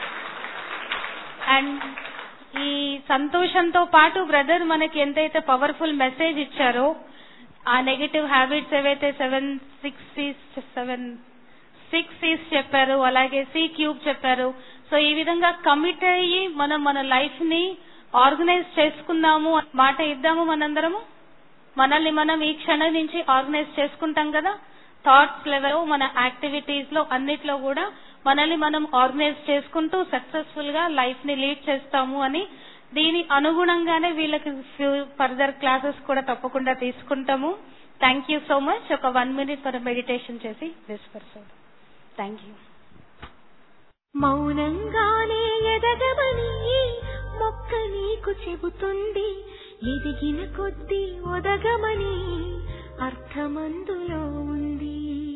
C: అండ్ ఈ సంతోషంతో పాటు బ్రదర్ మనకి ఎంతైతే పవర్ఫుల్ మెసేజ్ ఇచ్చారో ఆ నెగటివ్ హ్యాబిట్స్ ఏవైతే seven six seven six Cs చెప్పారు అలాగే సి క్యూబ్ చెప్పారు సో ఈ విధంగా కమిట్ అయ్యి మనం మన లైఫ్ ని ఆర్గనైజ్ చేసుకుందాము మాట ఇద్దాము మనందరము మనల్ని మనం ఈ క్షణం నుంచి ఆర్గనైజ్ చేసుకుంటాం కదా థాట్స్ లెవెల్ మన యాక్టివిటీస్ లో అన్నిట్లో కూడా మనల్ని మనం ఆర్గనైజ్ చేసుకుంటూ సక్సెస్ఫుల్ గా లైఫ్ ని లీడ్ చేస్తాము అని దీని అనుగుణంగానే వీళ్ళకి ఫర్దర్ క్లాసెస్ కూడా తప్పకుండా తీసుకుంటాము థ్యాంక్ యూ సో మచ్ ఒక వన్ మినిట్ ఫర్ మెడిటేషన్ చేసి డిస్పర్స్ థ్యాంక్ యూ
D: మౌనంగానే ఎదగమని మొక్క నీకు చెబుతుంది ఎదిగిన కొద్దీ ఒదగమని అర్థమందులో ఉంది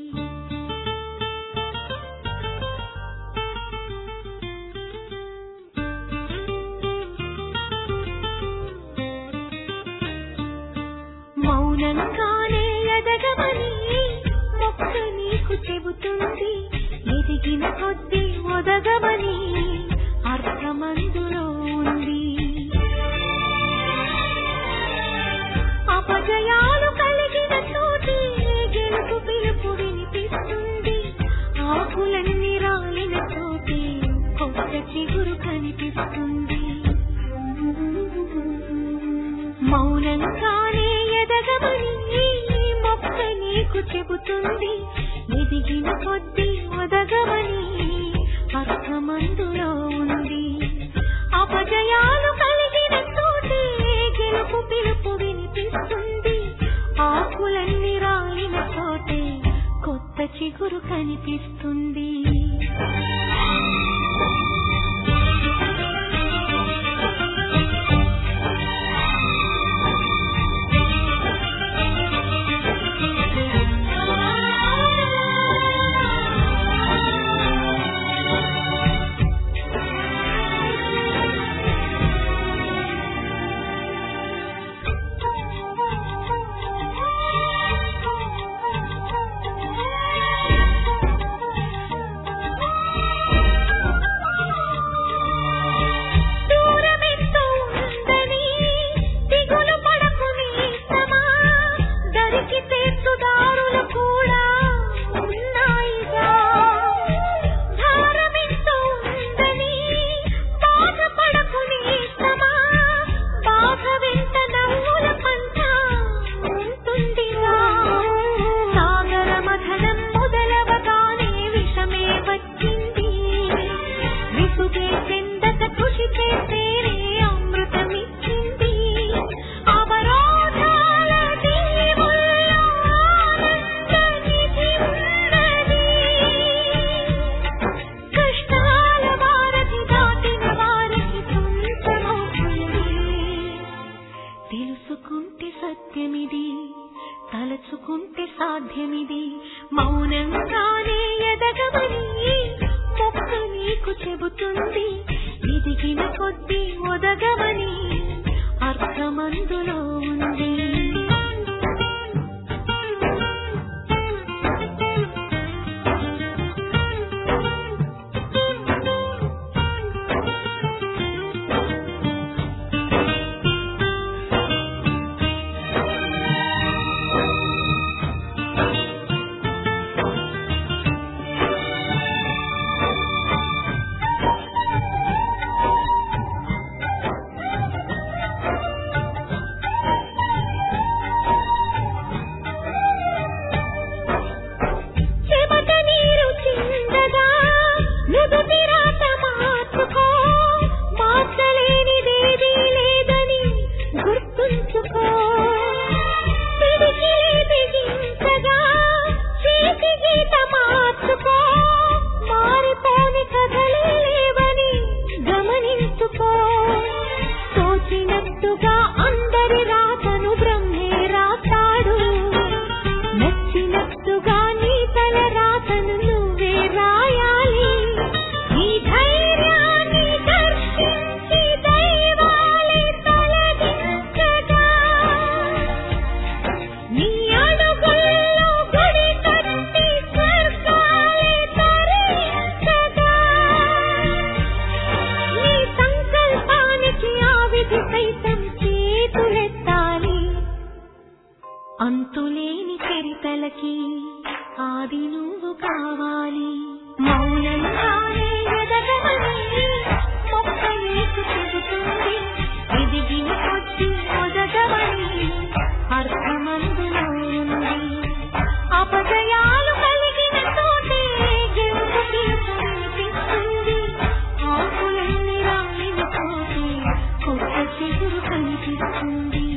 D: మౌనంగానే ఎదగమని మొక్క నీకు చెబుతుంది ఎదిగిన కొద్దీ ఒదగమని అర్థమందులో ఉంది అపజయాలు కలిగిన చోటి గెలుపు పిలుపు వినిపిస్తుంది ఆకులన్నీ రాలిన చోటి కొత్త చిగురు కనిపిస్తుంది మౌనంగానే ఎదగమని ఈ మొక్క నీకు చెబుతుంది ఎదిగిన కొద్దీ ఒదగమని అర్థమందులో ఉంది అపజయాలు కలిగిన చోటే గెలుపు పిలుపు వినిపిస్తుంది ఆకులన్నీ రాలిన చోటే కొత్త చిగురు కనిపిస్తుంది తెలుసుకుంటే సత్యమిది తలచుకుంటే సాధ్యమిది మౌనంగానే ఎదగమని మొక్క నీకు చెబుతుంది ఎదిగిన కొద్దీ ఒదగమని అర్థమందులో ఉంది చెమట నీరు చిందగా నుదుటి రాత మార్చుకో మార్చలేనిదేదీ లేదని గుర్తుంచుకో పిడికిలి బిగించగా చేతి గీత మార్చుకో మారిపోని కథలే లేవని గమనించుకో తోచినట్టుగా అందరి రాతను బ్రహ్మే రాస్తాడు నచ్చినట్టుగా నీ తల రాతను నువ్వే రాయాలి నీ ధైర్యాన్ని దర్శించి దైవాలే తొలగించగా నీ అడుగుల్లో గుడి కట్టి స్వర్గాలే తరించగా నీ సంకల్పానికి ఆ విధి సైతం చేతులెత్తాలి అంతులేని చరితలకి ఆది నువ్వు కావాలి మౌనంగానే ఎదగమని మొక్క నీకు చెబుతుంది ఎదిగిన కొద్ది మొదగమని అర్థమందులో ఉంది అపజయాలు కలిగిన చోటే గెలుపు కనిపిస్తుంది ఆకులన్నీ రాలిన చోటే కొత్త చిగురు కనిపిస్తుంది